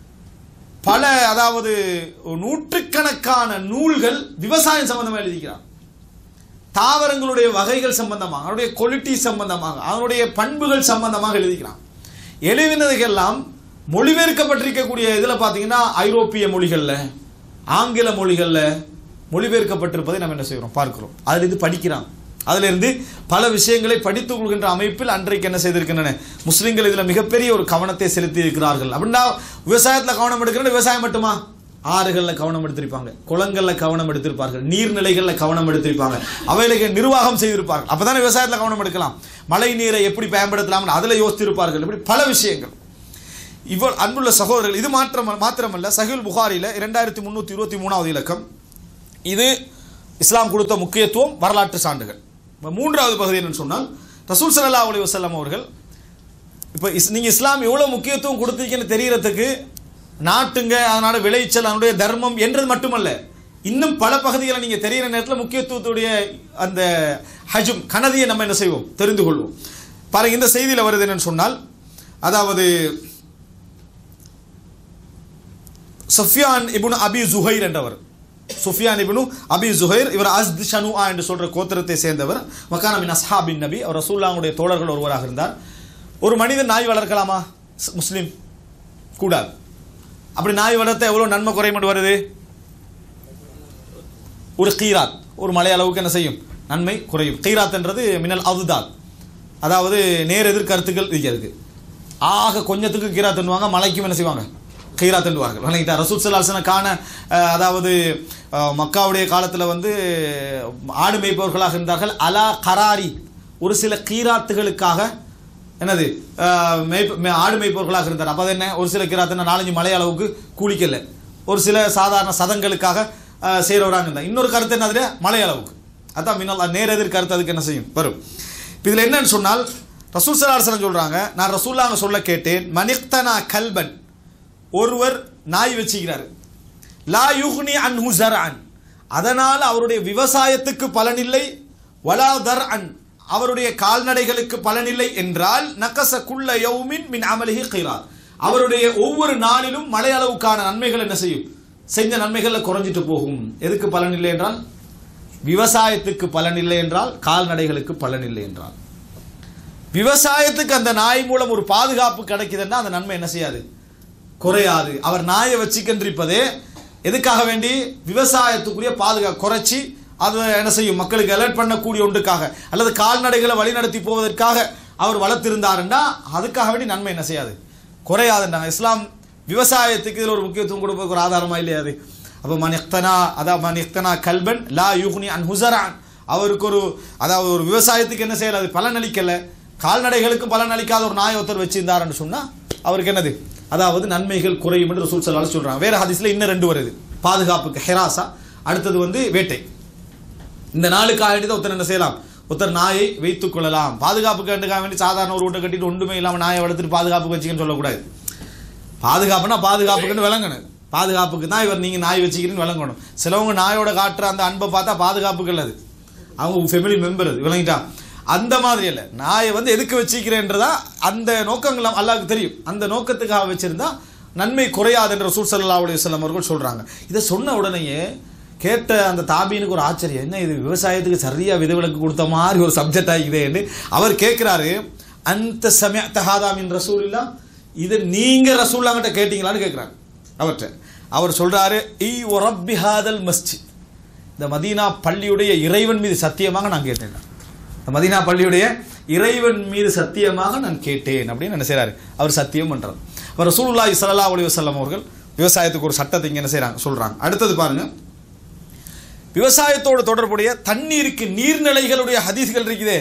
பல அதாவது நூற்றுக்கணக்கான நூல்கள் விவசாயம் சம்பந்தமாக எழுதிக்கிறார் தாவரங்களுடைய வகைகள் சம்பந்தமாக அவனுடைய குவாலிட்டி சம்பந்தமாக அவனுடைய பண்புகள் சம்பந்தமாக எழுதிக்கிறான் எழுதினதுக்கெல்லாம் மொழிபெயர்க்கப்பட்டிருக்கக்கூடிய இதில் பார்த்தீங்கன்னா ஐரோப்பிய மொழிகளில் ஆங்கில மொழிகளில் மொழிபெயர்க்கப்பட்டிருப்பதை நம்ம என்ன செய்கிறோம் பார்க்கிறோம் அதிலிருந்து படிக்கிறான் அதிலிருந்து பல விஷயங்களை படித்துக் கொள்கின்ற அமைப்பில் அன்றைக்கு என்ன செய்திருக்கின்றன முஸ்லிம்கள் இதில் மிகப்பெரிய ஒரு கவனத்தை செலுத்தி இருக்கிறார்கள் அப்படின்னா விவசாயத்தில் கவனம் எடுக்கிறது விவசாயம் மட்டுமா ஆறுகளில் கவனம் எடுத்திருப்பாங்க குளங்களில் கவனம் எடுத்திருப்பார்கள் நீர்நிலைகளில் கவனம் எடுத்திருப்பாங்க அவைகளுக்கு நிர்வாகம் செய்திருப்பார்கள் அப்பதானே விவசாயத்தில் கவனம் எடுக்கலாம் மழை நீரை எப்படி பயன்படுத்தலாம் அதில் யோசித்திருப்பார்கள் இப்படி பல விஷயங்கள் இவ்வளவு அன்புள்ள சகோதரர்கள் இது மாற்றம் மாத்திரமல்ல சஹில் புகாரில இரண்டாயிரத்தி முந்நூற்றி இருபத்தி மூணாவது இலக்கம் இது இஸ்லாம் கொடுத்த முக்கியத்துவம் வரலாற்று சான்றுகள் இப்ப மூன்றாவது பகுதி என்னன்னு சொன்னால் ரசூல் ஸல்லல்லாஹு அலைஹி வஸல்லம் அவர்கள் இப்போ இஸ் நீங்கள் இஸ்லாம் எவ்வளோ முக்கியத்துவம் கொடுத்தீங்கன்னு தெரியறதுக்கு நாட்டுங்க அதனோட விளைச்சல் அதனுடைய தர்மம் என்றது மட்டுமல்ல இன்னும் பல பகுதிகளை நீங்கள் தெரியிற நேரத்தில் முக்கியத்துவத்துடைய அந்த ஹஜும் கனதியை நம்ம என்ன செய்வோம் தெரிந்து கொள்வோம் பாருங்க இந்த செய்தியில் வருது என்னன்னு சொன்னால் அதாவது சஃபியான் இப்னு அபி ஜுஹைர் என்றவர் சுஃபியான் இப்னு அபி ஜுஹைர் இவர் அஸ்த் ஷனுஆ என்று சொல்ற கோத்திரத்தை சேர்ந்தவர் மக்கானமின் அஸ்ஹாபின் நபி அவர் ரசூல்லாவுடைய தோழர்கள் ஒருவராக இருந்தார் ஒரு மனிதன் நாய் வளர்க்கலாமா ஸ்- முஸ்லிம் கூடாது அப்படி நாய் வளர்த்த எவ்வளோ நன்மை குறைமட்டு வருது ஒரு கீராத் ஒரு மலை அளவுக்கு என்ன செய்யும் நன்மை குறையும் கீராத்ன்றது மினல் அதுதாத் அதாவது நேர் எதிர் கருத்துக்கள் இருக்கிறது ஆக கொஞ்சத்துக்கு கீராத் தண்டுவாங்க மலைக்கும் என்ன செய்வாங்க கீரா தண்டுவார்கள் வணங்கிட்டா ரசூல் சல்லாசன காண அஹ், அதாவது அஹ், மக்காவுடைய காலத்தில் வந்து ஆடு மேய்ப்பவர்களாக இருந்தார்கள் அலா கராரி ஒரு சில கீராத்துகளுக்காக என்னது அஹ், மேய்ப்ப மே- ஆடு மேய்ப்பவர்களாக இருந்தார் அப்போ அது என்ன ஒரு சில கீராத்துனா நாலஞ்சு மலை அளவுக்கு கூலிக்கல ஒரு சில சாதாரண சதங்களுக்காக அஹ், செய்றவராங்க இருந்தார் இன்னொரு கருத்து என்னது மலை அளவுக்கு அதான் மின்னல் நேரெதிர் கருத்து அதுக்கு என்ன செய்யும் வரும் இப்ப இதுல என்னன்னு சொன்னால் ரசூல் சலாசனம் சொல்றாங்க நான் ரசூல்லாங்க சொல்ல கேட்டேன் மனிக்தனா கல்பன் ஒருவர் நாய் வச்சுக்கிறாரு லா யுஹ்னி அன் அன் அதனால் அவருடைய விவசாயத்துக்கு பலனில்லை வலா தர் அன் அவருடைய கால்நடைகளுக்கு பலனில்லை என்றால் நக்கச குள்ள யௌமின் மின் அமலிஹி கைரார் அவருடைய ஒவ்வொரு நாளிலும் மழை அளவுக்கான நன்மைகள் என்ன செய்யும் செஞ்ச நன்மைகள்ல குறைஞ்சிட்டு போகும் எதுக்கு பலனில்லை என்றால் விவசாயத்துக்கு பலனில்லை என்றால் கால்நடைகளுக்கு பலனில்லை என்றால் விவசாயத்துக்கு அந்த நாய் மூலம் ஒரு பாதுகாப்பு கிடைக்குதுன்னா அந்த நன்மை என்ன செய்யாது குறையாது அவர் நாயை வச்சுக்கின்றிருப்பதே எதுக்காக வேண்டி விவசாயத்துக்குரிய பாதுகாப்பு குறைச்சி அதை என்ன செய்யும் மக்களுக்கு அலர்ட் பண்ணக்கூடிய ஒன்றுக்காக அல்லது கால்நடைகளை வழிநடத்தி போவதற்காக அவர் வளர்த்திருந்தாருன்னா அதுக்காக வேண்டி நன்மை என்ன செய்யாது குறையாதுன்றாங்க இஸ்லாம் விவசாயத்துக்கு இதில் ஒரு முக்கியத்துவம் கொடுப்பதற்கு ஒரு ஆதாரமா இல்லையா அது அப்போ மனிக்தனா அதான் மனிக்தனா கல்பன் லா யுக்னி அன் ஹுசரான் அவருக்கு ஒரு அதாவது ஒரு விவசாயத்துக்கு என்ன செய்யல அது பலன் அளிக்கல கால்நடைகளுக்கும் பலன் அளிக்காத ஒரு நாய் ஒருத்தர் வச்சிருந்தாருன்னு சொன்னா அவருக்கு என்னது அதாவது நன்மைகள் குறையும் என்று ரசூல் ஸல்லல்லாஹு அலைஹி சொல்றாங்க வேற ஹதீஸ்ல இன்னும் ரெண்டு வருது பாதுகாப்புக்கு ஹெராசா அடுத்தது வந்து வேட்டை இந்த நாளுக்காக வேண்டி தான் ஒருத்தர் என்ன செய்யலாம் ஒருத்தர் நாயை வைத்துக் கொள்ளலாம் பாதுகாப்புக்கு வேண்டுக்காக வேண்டி சாதாரண ஒரு வீட்டை கட்டிட்டு ஒன்றுமே இல்லாமல் நாயை வளர்த்துட்டு பாதுகாப்புக்கு வச்சுக்கன்னு சொல்லக்கூடாது பாதுகாப்புனா பாதுகாப்புக்குன்னு விளங்கணும் பாதுகாப்புக்கு தான் இவர் நீங்கள் நாய் வச்சுக்கிறீன்னு விளங்கணும் சிலவங்க நாயோட காட்டுற அந்த அன்பை பார்த்தா பாதுகாப்புக்கு இல்லை அது அவங்க ஃபெமிலி மெம்பர் அது விளங்கிட்டா அந்த மாதிரி இல்லை நாயை வந்து எதுக்கு வச்சுக்கிறேன்றதா அந்த நோக்கங்கள் அல்லாஹ்வுக்கு தெரியும் அந்த நோக்கத்துக்காக வச்சிருந்தா நன்மை குறையாது என்ற ரசூல் ஸல்லல்லாஹு அலைஹி வஸல்லம் அவர்கள் சொல்றாங்க இதை சொன்ன உடனேயே கேட்ட அந்த தாபீனுக்கு ஒரு ஆச்சரியம் என்ன இது விவசாயத்துக்கு சரியா விதிவிலக்கு கொடுத்த மாதிரி ஒரு சப்ஜெக்ட் ஆகிக்குதேன்னு அவர் கேட்கிறாரு அந்த சமய தஹாதாமின் ரசூலில்லா இது நீங்க ரசூல்லாங்கிட்ட கேட்டீங்களான்னு கேட்குறாங்க அவர்கிட்ட அவர் சொல்றாரு ஈ ஒரப்பி ஹாதல் மஸ்ஜித் இந்த மதீனா பள்ளியுடைய இறைவன் மீது சத்தியமாக நான் கேட்டேன் இந்த மதீனா பள்ளியுடைய இறைவன் மீது சத்தியமாக நான் கேட்டேன் அப்படின்னு என்ன செய்றாரு அவர் சத்தியம் பண்றார் அவர் ரசூலுல்லாஹி ஸல்லல்லாஹு அலைஹி வஸல்லம் அவர்கள் விவசாயத்துக்கு ஒரு சட்டத்தை இங்க என்ன செய்றாங்க சொல்றாங்க அடுத்தது பாருங்க விவசாயத்தோடு தொடர்புடைய தண்ணீருக்கு நீர்நிலைகளுடைய ஹதீஸ்கள் இருக்குதே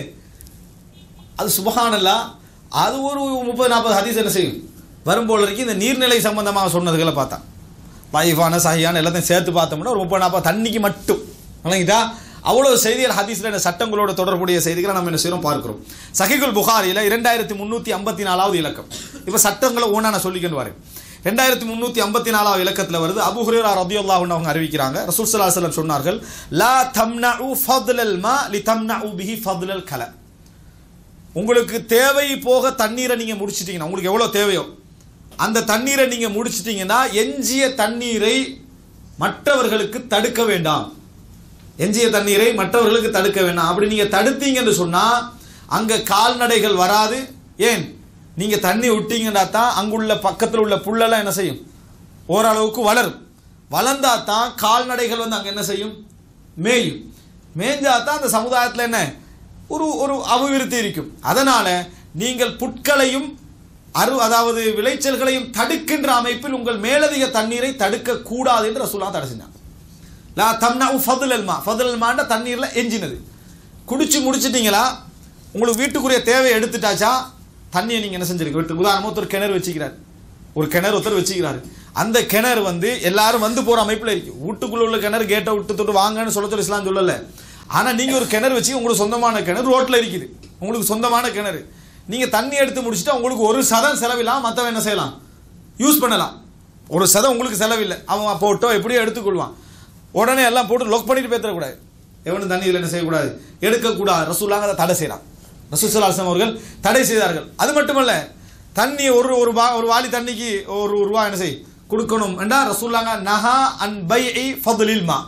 அது சுபஹானல்லா அது ஒரு முப்பது நாற்பது ஹதீஸ் என்ன செய்யும் வரும்போல இருக்கு இந்த நீர்நிலை சம்பந்தமாக சொன்னதுகளை பார்த்தா லைஃபான சஹியான எல்லாத்தையும் சேர்த்து பார்த்தோம்னா ஒரு முப்பது நாற்பது தண்ணிக்கு மட்டும் விளங்கிட்டா அவ்வளவு செய்திகள் ஹதீஸ்ல இந்த சட்டங்களோட தொடர்புடைய செய்திகளை நம்ம என்ன செய்யறோம் பார்க்கிறோம் சஹிகுல் புகாரில இரண்டாயிரத்தி முன்னூத்தி ஐம்பத்தி நாலாவது இலக்கம் இப்ப சட்டங்களை ஒன்றா நான் சொல்லிக்கணும் வரேன் ரெண்டாயிரத்தி முன்னூத்தி ஐம்பத்தி நாலாவது இலக்கத்துல வருது அபு ஹுரேரா ரதியுல்லாஹு அன்ஹு அவங்க அறிவிக்கிறாங்க ரசூல் ஸல்லல்லாஹு அலைஹி வஸல்லம் சொன்னார்கள் லா தம்னஉ ஃபضலல் மா லி தம்னஉ பிஹி ஃபضலல் கல உங்களுக்கு தேவை போக தண்ணீரை நீங்க முடிச்சிட்டீங்கன்னா உங்களுக்கு எவ்வளவு தேவையோ அந்த தண்ணீரை நீங்க முடிச்சிட்டீங்கன்னா எஞ்சிய தண்ணீரை மற்றவர்களுக்கு தடுக்க வேண்டாம் எஞ்சிய தண்ணீரை மற்றவர்களுக்கு தடுக்க வேண்டாம் அப்படி நீங்க தடுத்தீங்கன்னு சொன்னா அங்க கால்நடைகள் வராது ஏன் நீங்க தண்ணி விட்டீங்கன்னா தான் அங்குள்ள பக்கத்தில் உள்ள புல்லெல்லாம் என்ன செய்யும் ஓரளவுக்கு வளரும் வளர்ந்தா தான் கால்நடைகள் வந்து அங்க என்ன செய்யும் மேயும் மேய்ஞ்சா தான் அந்த சமுதாயத்தில் என்ன ஒரு ஒரு அபிவிருத்தி இருக்கும் அதனால நீங்கள் புட்களையும் அரு அதாவது விளைச்சல்களையும் தடுக்கின்ற அமைப்பில் உங்கள் மேலதிக தண்ணீரை தடுக்க கூடாது என்று ரசூலா தடை செஞ்சாங்க லா தம்னா ஃபதுல் அல்மா ஃபதுல் அல்மாண்ட தண்ணீரில் எஞ்சினது குடிச்சு முடிச்சிட்டீங்களா உங்களுக்கு வீட்டுக்குரிய தேவையை எடுத்துட்டாச்சா தண்ணியை நீங்கள் என்ன செஞ்சிருக்க வீட்டு உதாரணமாக ஒருத்தர் கிணறு வச்சுக்கிறார் ஒரு கிணறு ஒருத்தர் வச்சுக்கிறாரு அந்த கிணறு வந்து எல்லாரும் வந்து போற அமைப்புல இருக்கு வீட்டுக்குள்ள உள்ள கிணறு கேட்டை விட்டு தொட்டு வாங்கன்னு சொல்ல சொல்லி இஸ்லாம் சொல்லல ஆனா நீங்க ஒரு கிணறு வச்சு உங்களுக்கு சொந்தமான கிணறு ரோட்ல இருக்குது உங்களுக்கு சொந்தமான கிணறு நீங்க தண்ணி எடுத்து முடிச்சுட்டு உங்களுக்கு ஒரு சதம் செலவில்லாம் மத்தவன் என்ன செய்யலாம் யூஸ் பண்ணலாம் ஒரு சதம் உங்களுக்கு செலவில்லை அவன் போட்டோ எப்படியோ எடுத்துக்கொள்வான் உடனே எல்லாம் போட்டு லொக் பண்ணிட்டு பேத்தரக்கூடாது எவனும் தண்ணி இதில் என்ன செய்யக்கூடாது எடுக்கக்கூடாது ரசூலாங்க அதை தடை செய்யலாம் ரசூசலாசம் அவர்கள் தடை செய்தார்கள் அது மட்டுமல்ல தண்ணி ஒரு ஒரு வா ஒரு வாளி தண்ணிக்கு ஒரு ரூபா என்ன செய் கொடுக்கணும் என்றா ரசூலாங்க நஹா அன் பை ஃபதுலில் மா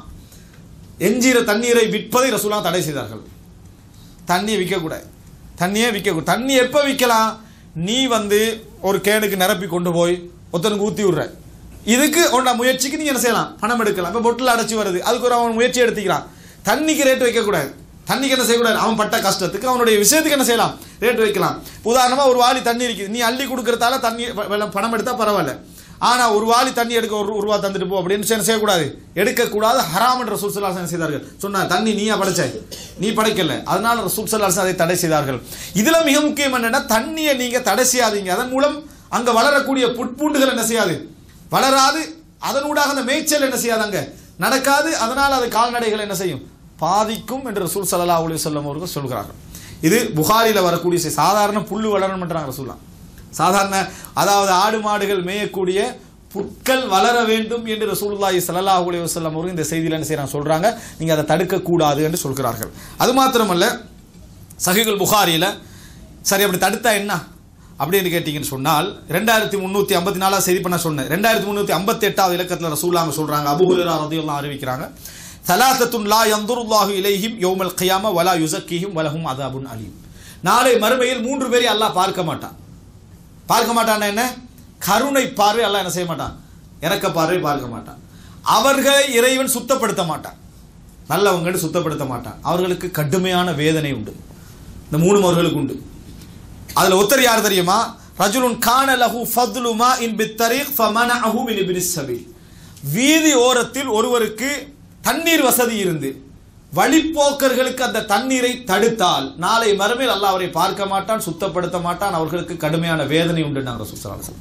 எஞ்சிற தண்ணீரை விற்பதை ரசூலாங்க தடை செய்தார்கள் தண்ணியை விற்கக்கூடாது தண்ணியே விற்கக்கூடாது தண்ணி எப்போ விற்கலாம் நீ வந்து ஒரு கேனுக்கு நிரப்பி கொண்டு போய் ஒருத்தனுக்கு ஊற்றி விடுற இதுக்கு உன்னோட முயற்சிக்கு நீ என்ன செய்யலாம் பணம் எடுக்கலாம் இப்போ பொட்டில் அடைச்சி வருது அதுக்கு ஒரு அவன் முயற்சி எடுத்துக்கிறான் தண்ணிக்கு ரேட் வைக்கக்கூடாது தண்ணிக்கு என்ன செய்யக்கூடாது அவன் பட்ட கஷ்டத்துக்கு அவனுடைய விஷயத்துக்கு என்ன செய்யலாம் ரேட் வைக்கலாம் உதாரணமாக ஒரு வாளி தண்ணி இருக்குது நீ அள்ளி கொடுக்கறதால தண்ணி வ- வெள்ளம் பணம் எடுத்தால் பரவாயில்ல ஆனால் ஒரு வாளி தண்ணி எடுக்க ஒரு ஒரு ரூபா தந்துட்டு போ அப்படின்னு என்ன செய்யக்கூடாது எடுக்கக்கூடாது ஹராம் என்ற ரசூல் ஸல்லல்லாஹு அலைஹி வஸல்லம் செய்தார்கள் சொன்னார் தண்ணி நீயா படைச்சாய் நீ படைக்கல அதனால ரசூல் ஸல்லல்லாஹு அலைஹி வஸல்லம் அதை தடை செய்தார்கள் இதுல மிக முக்கியம் என்னன்னா தண்ணியை நீங்க தடை செய்யாதீங்க அதன் மூலம் அங்க வளரக்கூடிய புட்பூண்டுகள் என்ன செய்யாது வளராது அதனூடாக அந்த மேய்ச்சல் என்ன செய்யாது அங்க நடக்காது அதனால் அது கால்நடைகள் என்ன செய்யும் பாதிக்கும் என்று ரசூல் ஸல்லல்லாஹு அலைஹி வஸல்லம் அவர்கள் சொல்கிறார்கள் இது புகாரில வரக்கூடிய செய்தி. சாதாரண புல்லு வளரணும்ன்றாங்க ரசூல்லா சாதாரண அதாவது ஆடு மாடுகள் மேயக்கூடிய புற்கள் வளர வேண்டும் என்று ரசூலுல்லாஹி ஸல்லல்லாஹு அலைஹி வஸல்லம் அவர்கள் இந்த செய்தியில் என்ன செய்றாங்க சொல்றாங்க நீங்க அதை தடுக்க கூடாது என்று சொல்கிறார்கள் அது மாத்திரமல்ல சஹீகுல் புகாரியில சரி அப்படி தடுத்தா என்ன அப்படின்னு கேட்டீங்கன்னு சொன்னால் ரெண்டாயிரத்தி முந்நூற்றி ஐம்பத்தி நாலாவது செய்தி பண்ண சொன்னேன் ரெண்டாயிரத்தி முந்நூற்றி ஐம்பத்தி எட்டாவது இலக்கத்தில் ரசூலாங்க சொல்றாங்க அபு ஹுரைரா ரதியல்லாஹு அறிவிக்கிறாங்க சலாசத்துன் லா யந்துருல்லாஹு இலைஹிம் யௌமல் கியாம வலா யுசக்கிஹிம் வலஹும் அதாபுன் அலீம் நாளை மறுமையில் மூன்று பேரை அல்லாஹ் பார்க்க மாட்டான் பார்க்க மாட்டான்னா என்ன கருணை பார்வை அல்லாஹ் என்ன செய்ய மாட்டான் இறக்க பார்வை பார்க்க மாட்டான் அவர்களை இறைவன் சுத்தப்படுத்த மாட்டான் நல்லவங்கன்னு சுத்தப்படுத்த மாட்டான் அவர்களுக்கு கடுமையான வேதனை உண்டு இந்த மூணு அவர்களுக்கு உண்டு அதுல ஒருத்தர் யார் தெரியுமா ரஜுலுன் கான லஹு ஃபத்லு மா இன் பித்தரீக் ஃபமனஅஹு மின் இப்னிஸ் சபீல் வீதி ஓரத்தில் ஒருவருக்கு தண்ணீர் வசதி இருந்து வழிப்போக்கர்களுக்கு அந்த தண்ணீரை தடுத்தால் நாளை மறுமையில் அல்லாஹ் அவரை பார்க்க மாட்டான் சுத்தப்படுத்த மாட்டான் அவர்களுக்கு கடுமையான வேதனை உண்டு நாங்கள் சுத்தலாம்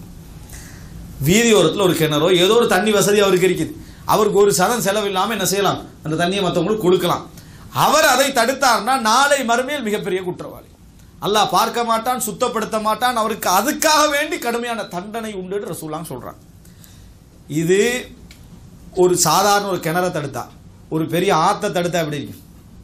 வீதி ஓரத்தில் ஒரு கிணறோ ஏதோ ஒரு தண்ணி வசதி அவருக்கு இருக்குது அவருக்கு ஒரு சதம் செலவு இல்லாமல் என்ன செய்யலாம் அந்த தண்ணியை மற்றவங்களுக்கு கொடுக்கலாம் அவர் அதை தடுத்தார்னா நாளை மறுமையில் மிகப்பெரிய குற்றவாளி அல்லாஹ் பார்க்க மாட்டான் சுத்தப்படுத்த மாட்டான் அவருக்கு அதுக்காக வேண்டி கடுமையான தண்டனை உண்டுன்னு ரசூலாங்க சொல்றாங்க இது ஒரு சாதாரண ஒரு கிணறை தடுத்தா ஒரு பெரிய ஆத்தை தடுத்தா எப்படி இருக்கும்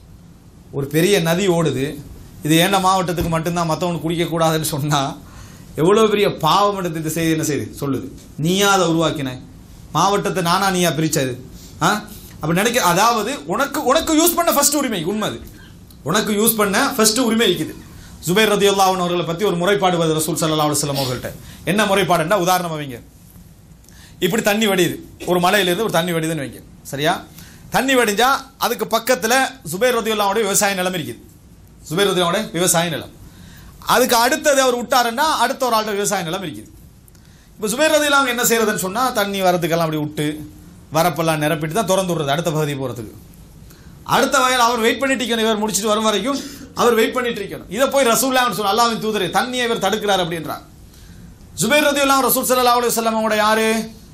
ஒரு பெரிய நதி ஓடுது இது ஏண்ட மாவட்டத்துக்கு மட்டும்தான் மற்றவனுக்கு குடிக்கக்கூடாதுன்னு சொன்னால் எவ்வளோ பெரிய பாவம் எடுத்து இந்த செய்தி என்ன செய்யுது சொல்லுது நீயா அதை உருவாக்கின மாவட்டத்தை நானா நீயா பிரிச்சது ஆ அப்போ நினைக்க அதாவது உனக்கு உனக்கு யூஸ் பண்ண ஃபர்ஸ்ட் உரிமை உண்மை அது உனக்கு யூஸ் பண்ண ஃபர்ஸ்ட் உரிமை இருக்குது ஜுபைர் ரதியுல்லாஹன் அவர்களை பற்றி ஒரு முறைப்பாடு வருது ரசூல் சல்லா அலுவலம் அவர்கள்ட்ட என்ன முறைப்பாடுன்னா உதாரணம் வைங்க இப்படி தண்ணி வடியுது ஒரு மலையிலேருந்து ஒரு தண்ணி வடியுதுன்னு வைங்க சரியா தண்ணி வடிஞ்சா அதுக்கு பக்கத்தில் சுபைர் ரதியுல்லாவுடைய விவசாய நிலம் இருக்குது சுபைர் ரதியுல்லாவோட விவசாய நிலம் அதுக்கு அடுத்தது அவர் விட்டாருன்னா அடுத்த ஒரு ஆள்கிட்ட விவசாய நிலம் இருக்குது இப்போ சுபைர் ரதியில் அவங்க என்ன செய்யறதுன்னு சொன்னால் தண்ணி வரதுக்கெல்லாம் அப்படி விட்டு வரப்பெல்லாம் நிரப்பிட்டு தான் திறந்து விடுறது அடுத்த பகுதி போகிறதுக்கு அடுத்த வயல் அவர் வெயிட் பண்ணிட்டு இருக்கணும் இவர் முடிச்சுட்டு வரும் வரைக்கும் அவர் வெயிட் பண்ணிட்டு இருக்கணும் இதை போய் ரசூல்லா சொன்ன அல்லாவின் தூதரே தண்ணியை இவர் தடுக்கிறார் அப்படின்றார் ஜுபைர் ரதியுல்லாம் ரசூல் சல்லா அலி வல்லம் அவங்களோட யாரு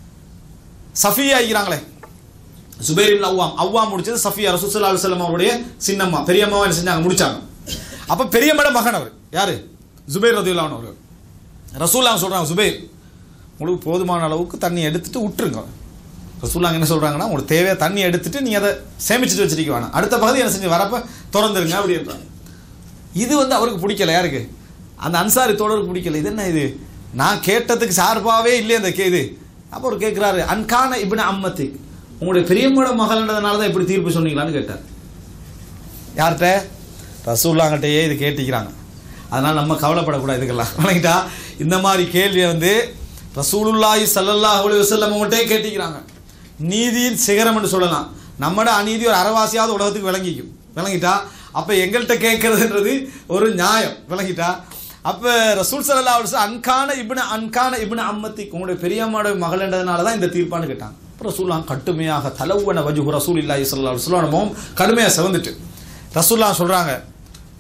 சஃபியா ஆகிறாங்களே ஜுபைர் இப்னு அவ்வாம் அவ்வாம் முடிச்சது சஃபியா ரசூல் சல்லா அலி வல்லம் அவருடைய சின்னம்மா பெரியம்மாவை என்ன செஞ்சாங்க முடிச்சாங்க அப்ப பெரியம்மட மகன் அவர் யாரு ஜுபைர் ரதியுல்லான் அவர்கள் ரசூல்லா சொல்றாங்க ஜுபைர் உங்களுக்கு போதுமான அளவுக்கு தண்ணி எடுத்துட்டு விட்டுருங்க ரசூல்லாங்க என்ன சொல்றாங்கன்னா உங்களுக்கு தேவையா தண்ணி எடுத்துட்டு நீ அதை சேமிச்சுட்டு வச்சிருக்க வேணாம் அடுத்த பகுதி என்ன செஞ்சு வரப்ப திறந்துருங்க அப்படின்றாங்க இது வந்து அவருக்கு பிடிக்கல யாருக்கு அந்த அன்சாரி தோழருக்கு பிடிக்கல இது என்ன இது நான் கேட்டதுக்கு சார்பாகவே இல்லையே அந்த கே இது அப்போ அவர் கேட்குறாரு அன்கான இப்படி அம்மத்தி உங்களுடைய பெரியம்மோட மகள்ன்றதுனால தான் இப்படி தீர்ப்பு சொன்னீங்களான்னு கேட்டார் யார்கிட்ட ரசூல்லாங்கிட்டயே இது கேட்டிக்கிறாங்க அதனால் நம்ம கவலைப்படக்கூடாது இதுக்கெல்லாம் வணங்கிட்டா இந்த மாதிரி கேள்வியை வந்து ரசூலுல்லாஹி ஸல்லல்லாஹு அலைஹி வஸல்லம் அவங்கள்ட்டே கேட்டிக்கிறாங்க நீதியின் சிகரம் என்று சொல்லலாம் நம்மட அநீதி ஒரு அறவாசியாவது உலகத்துக்கு விளங்கிக்கும் விளங்கிட்டா அப்போ எங்கள்கிட்ட கேட்கறதுன்றது ஒரு நியாயம் விளங்கிட்டா அப்போ ரசூல் சல்லா அலுவலம் அன்கான இப்னு அன்கான இப்னு அம்மத்தி உங்களுடைய பெரியம்மாவோட மகள்ன்றதுனால தான் இந்த தீர்ப்பான்னு கேட்டாங்க அப்போ ரசூல்லாம் கட்டுமையாக தலவுவன வஜுகு ரசூல் இல்லாஹி சல்லா அலுவலம் கடுமையாக செவந்துட்டு ரசூல்லா சொல்றாங்க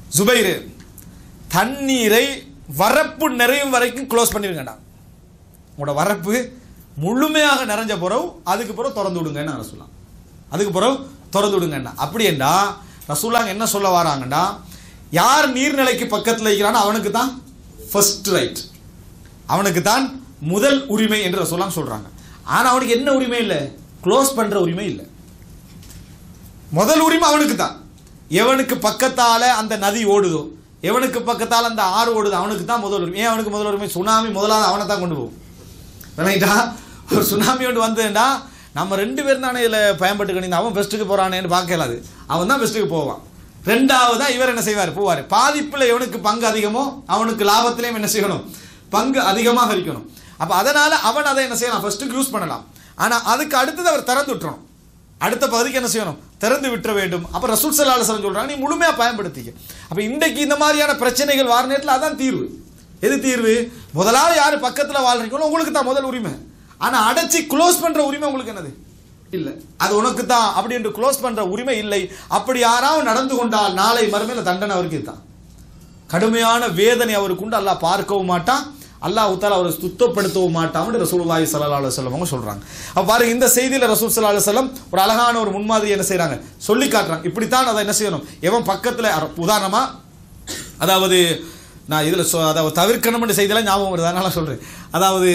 ஜுபைரு தண்ணீரை வரப்பு நிறையும் வரைக்கும் க்ளோஸ் பண்ணிருங்கடா உங்களோட வரப்பு முழுமையாக நிறைஞ்ச பிறகு அதுக்கு பிறகு திறந்து விடுங்கன்னு ரசூலாம் அதுக்கு பிறகு திறந்து விடுங்கண்ணா அப்படி என்றா ரசூலாங்க என்ன சொல்ல வராங்கண்டா யார் நீர்நிலைக்கு பக்கத்தில் இருக்கிறானோ அவனுக்கு தான் ஃபர்ஸ்ட் ரைட் அவனுக்கு தான் முதல் உரிமை என்று ரசூலாம் சொல்றாங்க ஆனா அவனுக்கு என்ன உரிமை இல்லை க்ளோஸ் பண்ற உரிமை இல்லை முதல் உரிமை அவனுக்கு தான் எவனுக்கு பக்கத்தால அந்த நதி ஓடுதோ எவனுக்கு பக்கத்தால அந்த ஆறு ஓடுதோ அவனுக்கு தான் முதல் உரிமை ஏன் அவனுக்கு முதல் உரிமை சுனாமி முதலாவது அவனை தான் கொண்டு போகும் விளங்கிட்டா ஒரு சுனாமி ஒன்று வந்ததுண்டா நம்ம ரெண்டு பேரும் தானே இதில் பயன்பட்டு கணிந்து அவன் பெஸ்ட்டுக்கு போறானேன்னு பார்க்கலாது அவன் தான் பெஸ்ட்டுக்கு போவான் ரெண்டாவதா இவர் என்ன செய்வார் போவார் பாதிப்பில் எவனுக்கு பங்கு அதிகமோ அவனுக்கு லாபத்திலையும் என்ன செய்யணும் பங்கு அதிகமாக இருக்கணும் அப்போ அதனால அவன் அதை என்ன செய்யலாம் ஃபர்ஸ்ட்டுக்கு யூஸ் பண்ணலாம் ஆனால் அதுக்கு அடுத்தது அவர் திறந்து விட்டுறணும் அடுத்த பகுதிக்கு என்ன செய்யணும் திறந்து விட்டுற வேண்டும் அப்போ ரசூல் சல்லா அலுவலம் சொல்றாங்க நீ முழுமையாக பயன்படுத்திக்க அப்போ இன்றைக்கு இந்த மாதிரியான பிரச்சனைகள் வார நேரத்தில் அதான் தீர்வு எது தீர்வு முதலாவது யார் பக்கத்தில் வாழ்றீங்களோ உங்களுக்கு தான் முதல் உரிமை ஆனால் அடைச்சி க்ளோஸ் பண்ற உரிமை உங்களுக்கு என்னது இல்லை அது உனக்கு தான் அப்படி என்று க்ளோஸ் பண்ற உரிமை இல்லை அப்படி யாராவது நடந்து கொண்டால் நாளை மறுமையில் தண்டனை அவருக்கு தான் கடுமையான வேதனை அவருக்கு உண்டு அல்லாஹ் பார்க்கவும் மாட்டான் அல்லாஹ் உத்தால அவரை சுத்தப்படுத்தவும் மாட்டான் ரசூலுல்லாஹி ஸல்லல்லாஹு அலைஹி வஸல்லம் அவங்க சொல்றாங்க அப்ப பாருங்க இந்த செய்தியில ரசூல் ஸல்லல்லாஹு அலைஹி வஸல்லம் ஒரு அழகான ஒரு முன்மாதிரி என்ன செய்றாங்க சொல்லி காட்டுறாங்க இப்படித்தான் அதை என்ன செய்யணும் எவன் பக்கத்துல அர- உதாரணமா அதாவது நான் இதுல சொ- அதாவது தவிர்க்கணும்னு செய்தியெல்லாம் ஞாபகம் வருது அதனால சொல்றேன் அதாவது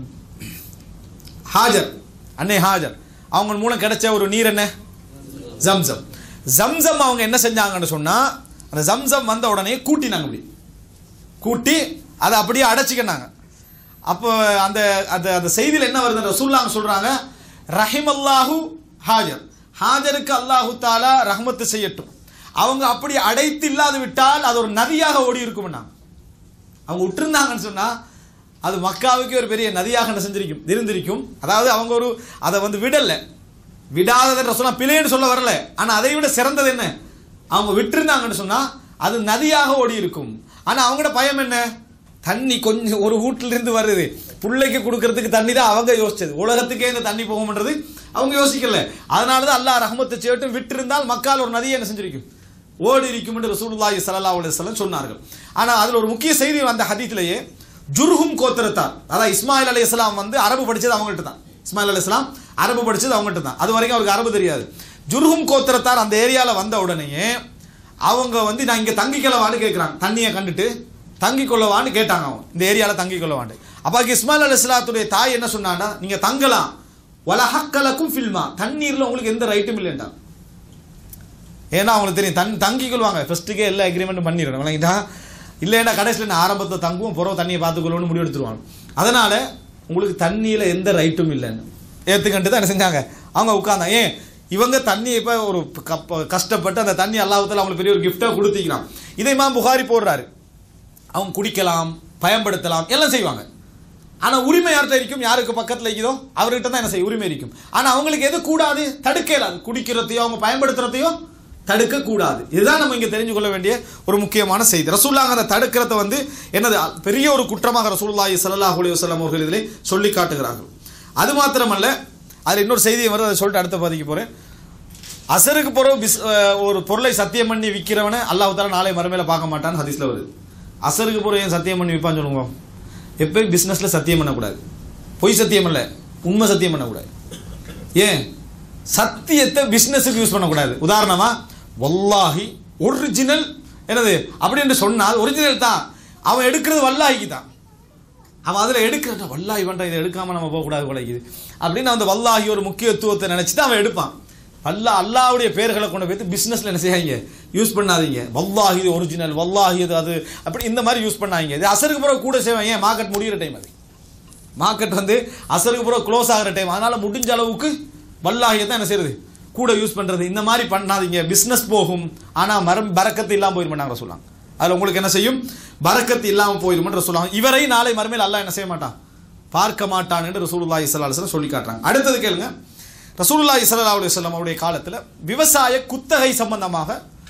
ஹாஜர் அன்னை ஹாஜர் அவங்க மூலம் கிடைச்ச ஒரு நீர் என்ன ஜம்சம் ஜம்சம் அவங்க என்ன செஞ்சாங்கன்னு சொன்னா அந்த ஜம்சம் வந்த உடனே கூட்டினாங்க அப்படி கூட்டி அதை அப்படியே அடைச்சிக்கினாங்க அப்போ அந்த அந்த அந்த செய்தியில் என்ன வருது ரசூல்லாங்க சொல்றாங்க ரஹிமல்லாஹு ஹாஜர் ஹாஜருக்கு அல்லாஹு தாலா ரஹ்மத்து செய்யட்டும் அவங்க அப்படி அடைத்து இல்லாது விட்டால் அது ஒரு நதியாக ஓடி இருக்கும்னா அவங்க விட்டுருந்தாங்கன்னு சொன்னா அது மக்காவுக்கு ஒரு பெரிய நதியாக என்ன செஞ்சிருக்கும் இருந்திருக்கும் அதாவது அவங்க ஒரு அதை வந்து விடல விடாததுன்ற சொன்னா பிழைன்னு சொல்ல வரல ஆனா அதை விட சிறந்தது என்ன அவங்க விட்டிருந்தாங்கன்னு சொன்னா அது நதியாக ஓடி இருக்கும் ஆனா அவங்களோட பயம் என்ன தண்ணி கொஞ்சம் ஒரு வீட்டுல இருந்து வருது பிள்ளைக்கு கொடுக்கறதுக்கு தண்ணி தான் அவங்க யோசிச்சது உலகத்துக்கே இந்த தண்ணி போகும்ன்றது அவங்க யோசிக்கல அதனால தான் அல்லாஹ் ரஹமத்தை சேட்டும் விட்டிருந்தால் மக்கால் ஒரு நதியை என்ன செஞ்சிருக்கும் ஓடி இருக்கும் என்று ரசூலுல்லாஹி ஸல்லல்லாஹு அலைஹி வஸல்லம் சொன்னார்கள் ஆனா அதுல ஒரு முக்கிய செய்தி அந்த ஹதீஸ்லயே ஜுர்ஹும் கோத்திரத்தார் அதாவது இஸ்மாயில் அலைஹிஸ்ஸலாம் வந்து அரபு படிச்சது அவங்கள்ட்ட தான் இஸ்மாயில் அலைஹிஸ்ஸலாம் அரபு படிச்சது அவங்கள்ட்ட தான் அது வரைக்கும் அவருக்கு அரபு தெரியாது ஜுர்ஹும் கோத்திரத்தார் அந்த ஏரியால வந்த உடனேயே அவங்க வந்து நான் இங்க தங்கிக்கலவான்னு கேட்குறாங்க தண்ணியை கண்டுட்டு தங்கி கொள்ளவான்னு கேட்டாங்க அவங்க இந்த ஏரியால தங்கி கொள்ளவான்னு அப்ப இஸ்மாயில் அலைஹிஸ்ஸலாத்துடைய தாய் என்ன சொன்னான்னா நீங்க தங்கலாம் வலஹக்கலக்கும் ஃபில்மா தண்ணீர்ல உங்களுக்கு எந்த ரைட்டும் இல்லைன்றாங்க ஏன்னா அவங்களுக்கு தெரியும் தன் தங்கிக் கொள்வாங்க ஃபர்ஸ்ட்டுக்கே எல்லா அக்ரிமெண்ட்டும் பண்ணிடணும் விளங்கிட்டா இல்லைன்னா கடைசியில் நான் ஆரம்பத்தை தங்குவோம் புறவு தண்ணியை பார்த்துக்கொள்ளணும்னு முடிவு எடுத்துருவாங்க அதனால உங்களுக்கு தண்ணியில் எந்த ரைட்டும் இல்லைன்னு ஏற்றுக்கண்டு தான் என்ன செஞ்சாங்க அவங்க உட்கார்ந்தாங்க ஏன் இவங்க தண்ணியை இப்போ ஒரு கப்ப- கஷ்டப்பட்டு அந்த தண்ணி அல்லாஹத்தில் அவங்களுக்கு பெரிய ஒரு கிஃப்டாக கொடுத்திக்கிறான் இதை இமாம் புகாரி போடுறாரு அவங்க குடிக்கலாம் பயன்படுத்தலாம் எல்லாம் செய்வாங்க ஆனா உரிமை யார்கிட்ட இருக்கும் யாருக்கு பக்கத்துல இருக்குதோ அவர்கிட்ட தான் என்ன செய்ய உரிமை இருக்கும் ஆனா அவங்களுக்கு எது கூடாது தடுக்க இயலாது குடிக்கிறதையோ அவங்க பயன்படுத்துறதையோ தடுக்க கூடாது இதுதான் நம்ம இங்க தெரிஞ்சு கொள்ள வேண்டிய ஒரு முக்கியமான செய்தி ரசூல்லாங்க அந்த தடுக்கிறத வந்து என்னது பெரிய ஒரு குற்றமாக ரசூலுல்லாஹி ஸல்லல்லாஹு அலைஹி வஸல்லம் அவர்கள் இதிலே சொல்லி காட்டுகிறார்கள் அது மாத்திரமல்ல அதில் இன்னொரு செய்தியை வருது அதை சொல்லிட்டு அடுத்த பாதிக்கு போறேன் அசருக்கு பிறகு பிஸ் அஹ் ஒரு பொருளை சத்தியம் பண்ணி விற்கிறவனை அல்லாஹ் தாலா நாளை மறுமையில பார்க்க மாட்டான்னு ஹதீஸ்ல வருது அசருக்கு பிறகு ஏன் சத்தியம் பண்ணி விற்பான்னு சொல்லுங்க எப்பயும் பிஸ்னஸ்ல சத்தியம் பண்ணக்கூடாது பொய் சத்தியம் இல்ல உண்மை சத்தியம் பண்ணக்கூடாது ஏன் சத்தியத்தை பிஸ்னஸுக்கு யூஸ் பண்ணக்கூடாது உதாரணமா வல்லாஹி ஒரிஜினல் என்னது அப்படின்னு சொன்னால் ஒரிஜினல் தான் அவன் எடுக்கிறது வல்லாஹிக்கு தான் அவன் அதில் எடுக்கிற வல்லாஹி பண்ற இதை எடுக்காம நம்ம போகக்கூடாது குலைக்குது அப்படின்னு அந்த வல்லாஹி ஒரு முக்கியத்துவத்தை நினைச்சிட்டு அவன் எடுப்பான் அல்லாஹ் அல்லாஹ்வுடைய பேர்களை கொண்டு போய் பிசினஸ்ல என்ன செய்யாங்க யூஸ் பண்ணாதீங்க வல்லாஹி இது ஒரிஜினல் வல்லாஹி இது அது அப்படி இந்த மாதிரி யூஸ் பண்ணாங்க இது அசருக்கு பிறகு கூட செய்வாங்க ஏன் மார்க்கெட் முடிகிற டைம் அது மார்க்கெட் வந்து அசருக்கு பிறகு க்ளோஸ் ஆகிற டைம் அதனால முடிஞ்ச அளவுக்கு வல்லாகியை தான் என்ன செய்யறது கூட யூஸ் பண்றது இந்த மாதிரி பண்ணாதீங்க பிசினஸ் போகும் ஆனா மரம் பறக்கத்து இல்லாம போயிருமாட்டாங்க சொல்லுவாங்க அதுல உங்களுக்கு என்ன செய்யும் பறக்கத்து இல்லாம போயிடும் என்று சொல்லுவாங்க இவரை நாளை மறுமையில் அல்லாஹ் என்ன செய்ய மாட்டான் பார்க்க மாட்டான் என்று ரசூலுல்லாஹி ஸல்லல்லாஹு அலைஹி வஸல்லம் சொல்லி காட்டுறாங்க அடுத்தது கேளுங்க ரசூலுல்லாஹி ஸல்லல்லாஹு அலைஹி வஸல்லம் அவருடைய காலத்துல விவசாய குத்தகை சம்பந்தமாக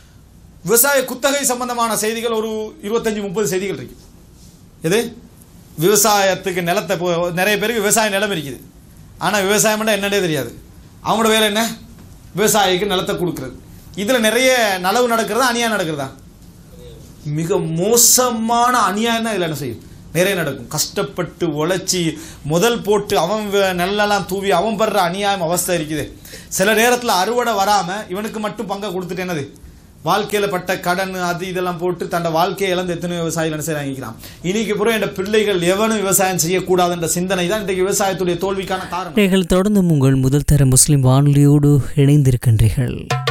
விவசாய குத்தகை சம்பந்தமான செய்திகள் ஒரு இருபத்தஞ்சு முப்பது செய்திகள் இருக்கு எது விவசாயத்துக்கு நிலத்தை இப்போ நிறைய பேருக்கு விவசாய நிலம் இருக்குது ஆனால் விவசாயம்னா என்னன்னே தெரியாது அவங்களோட வேலை என்ன விவசாயிக்கு நிலத்தை கொடுக்கறது இதில் நிறைய நலவு நடக்கிறதா அநியாயம் நடக்கிறதா மிக மோசமான அநியாயம் தான் இதில் என்ன செய்யும் நிறைய நடக்கும் கஷ்டப்பட்டு உழைச்சி முதல் போட்டு அவன் வ- நெல்லெல்லாம் தூவி அவன் படுற அநியாயம் அவஸ்தை இருக்குது சில நேரத்தில் அறுவடை வராம இவனுக்கு மட்டும் பங்கை கொடுத்துட்டு என்னது வாழ்க்கையில பட்ட கடன் அது இதெல்லாம் போட்டு தன்னோட வாழ்க்கையை இழந்து எத்தனை விவசாயிகள் என்ன செய்யறாங்க இன்னைக்கு பிறகு என் பிள்ளைகள் எவனும் விவசாயம் செய்யக்கூடாதுன்ற சிந்தனை தான் இன்றைக்கு விவசாயத்துடைய தோல்விக்கான காரணம் நீங்கள் தொடர்ந்து உங்கள் முதல் தர முஸ்லிம் வானொலியோடு இணைந்திருக்கின்றீர்கள்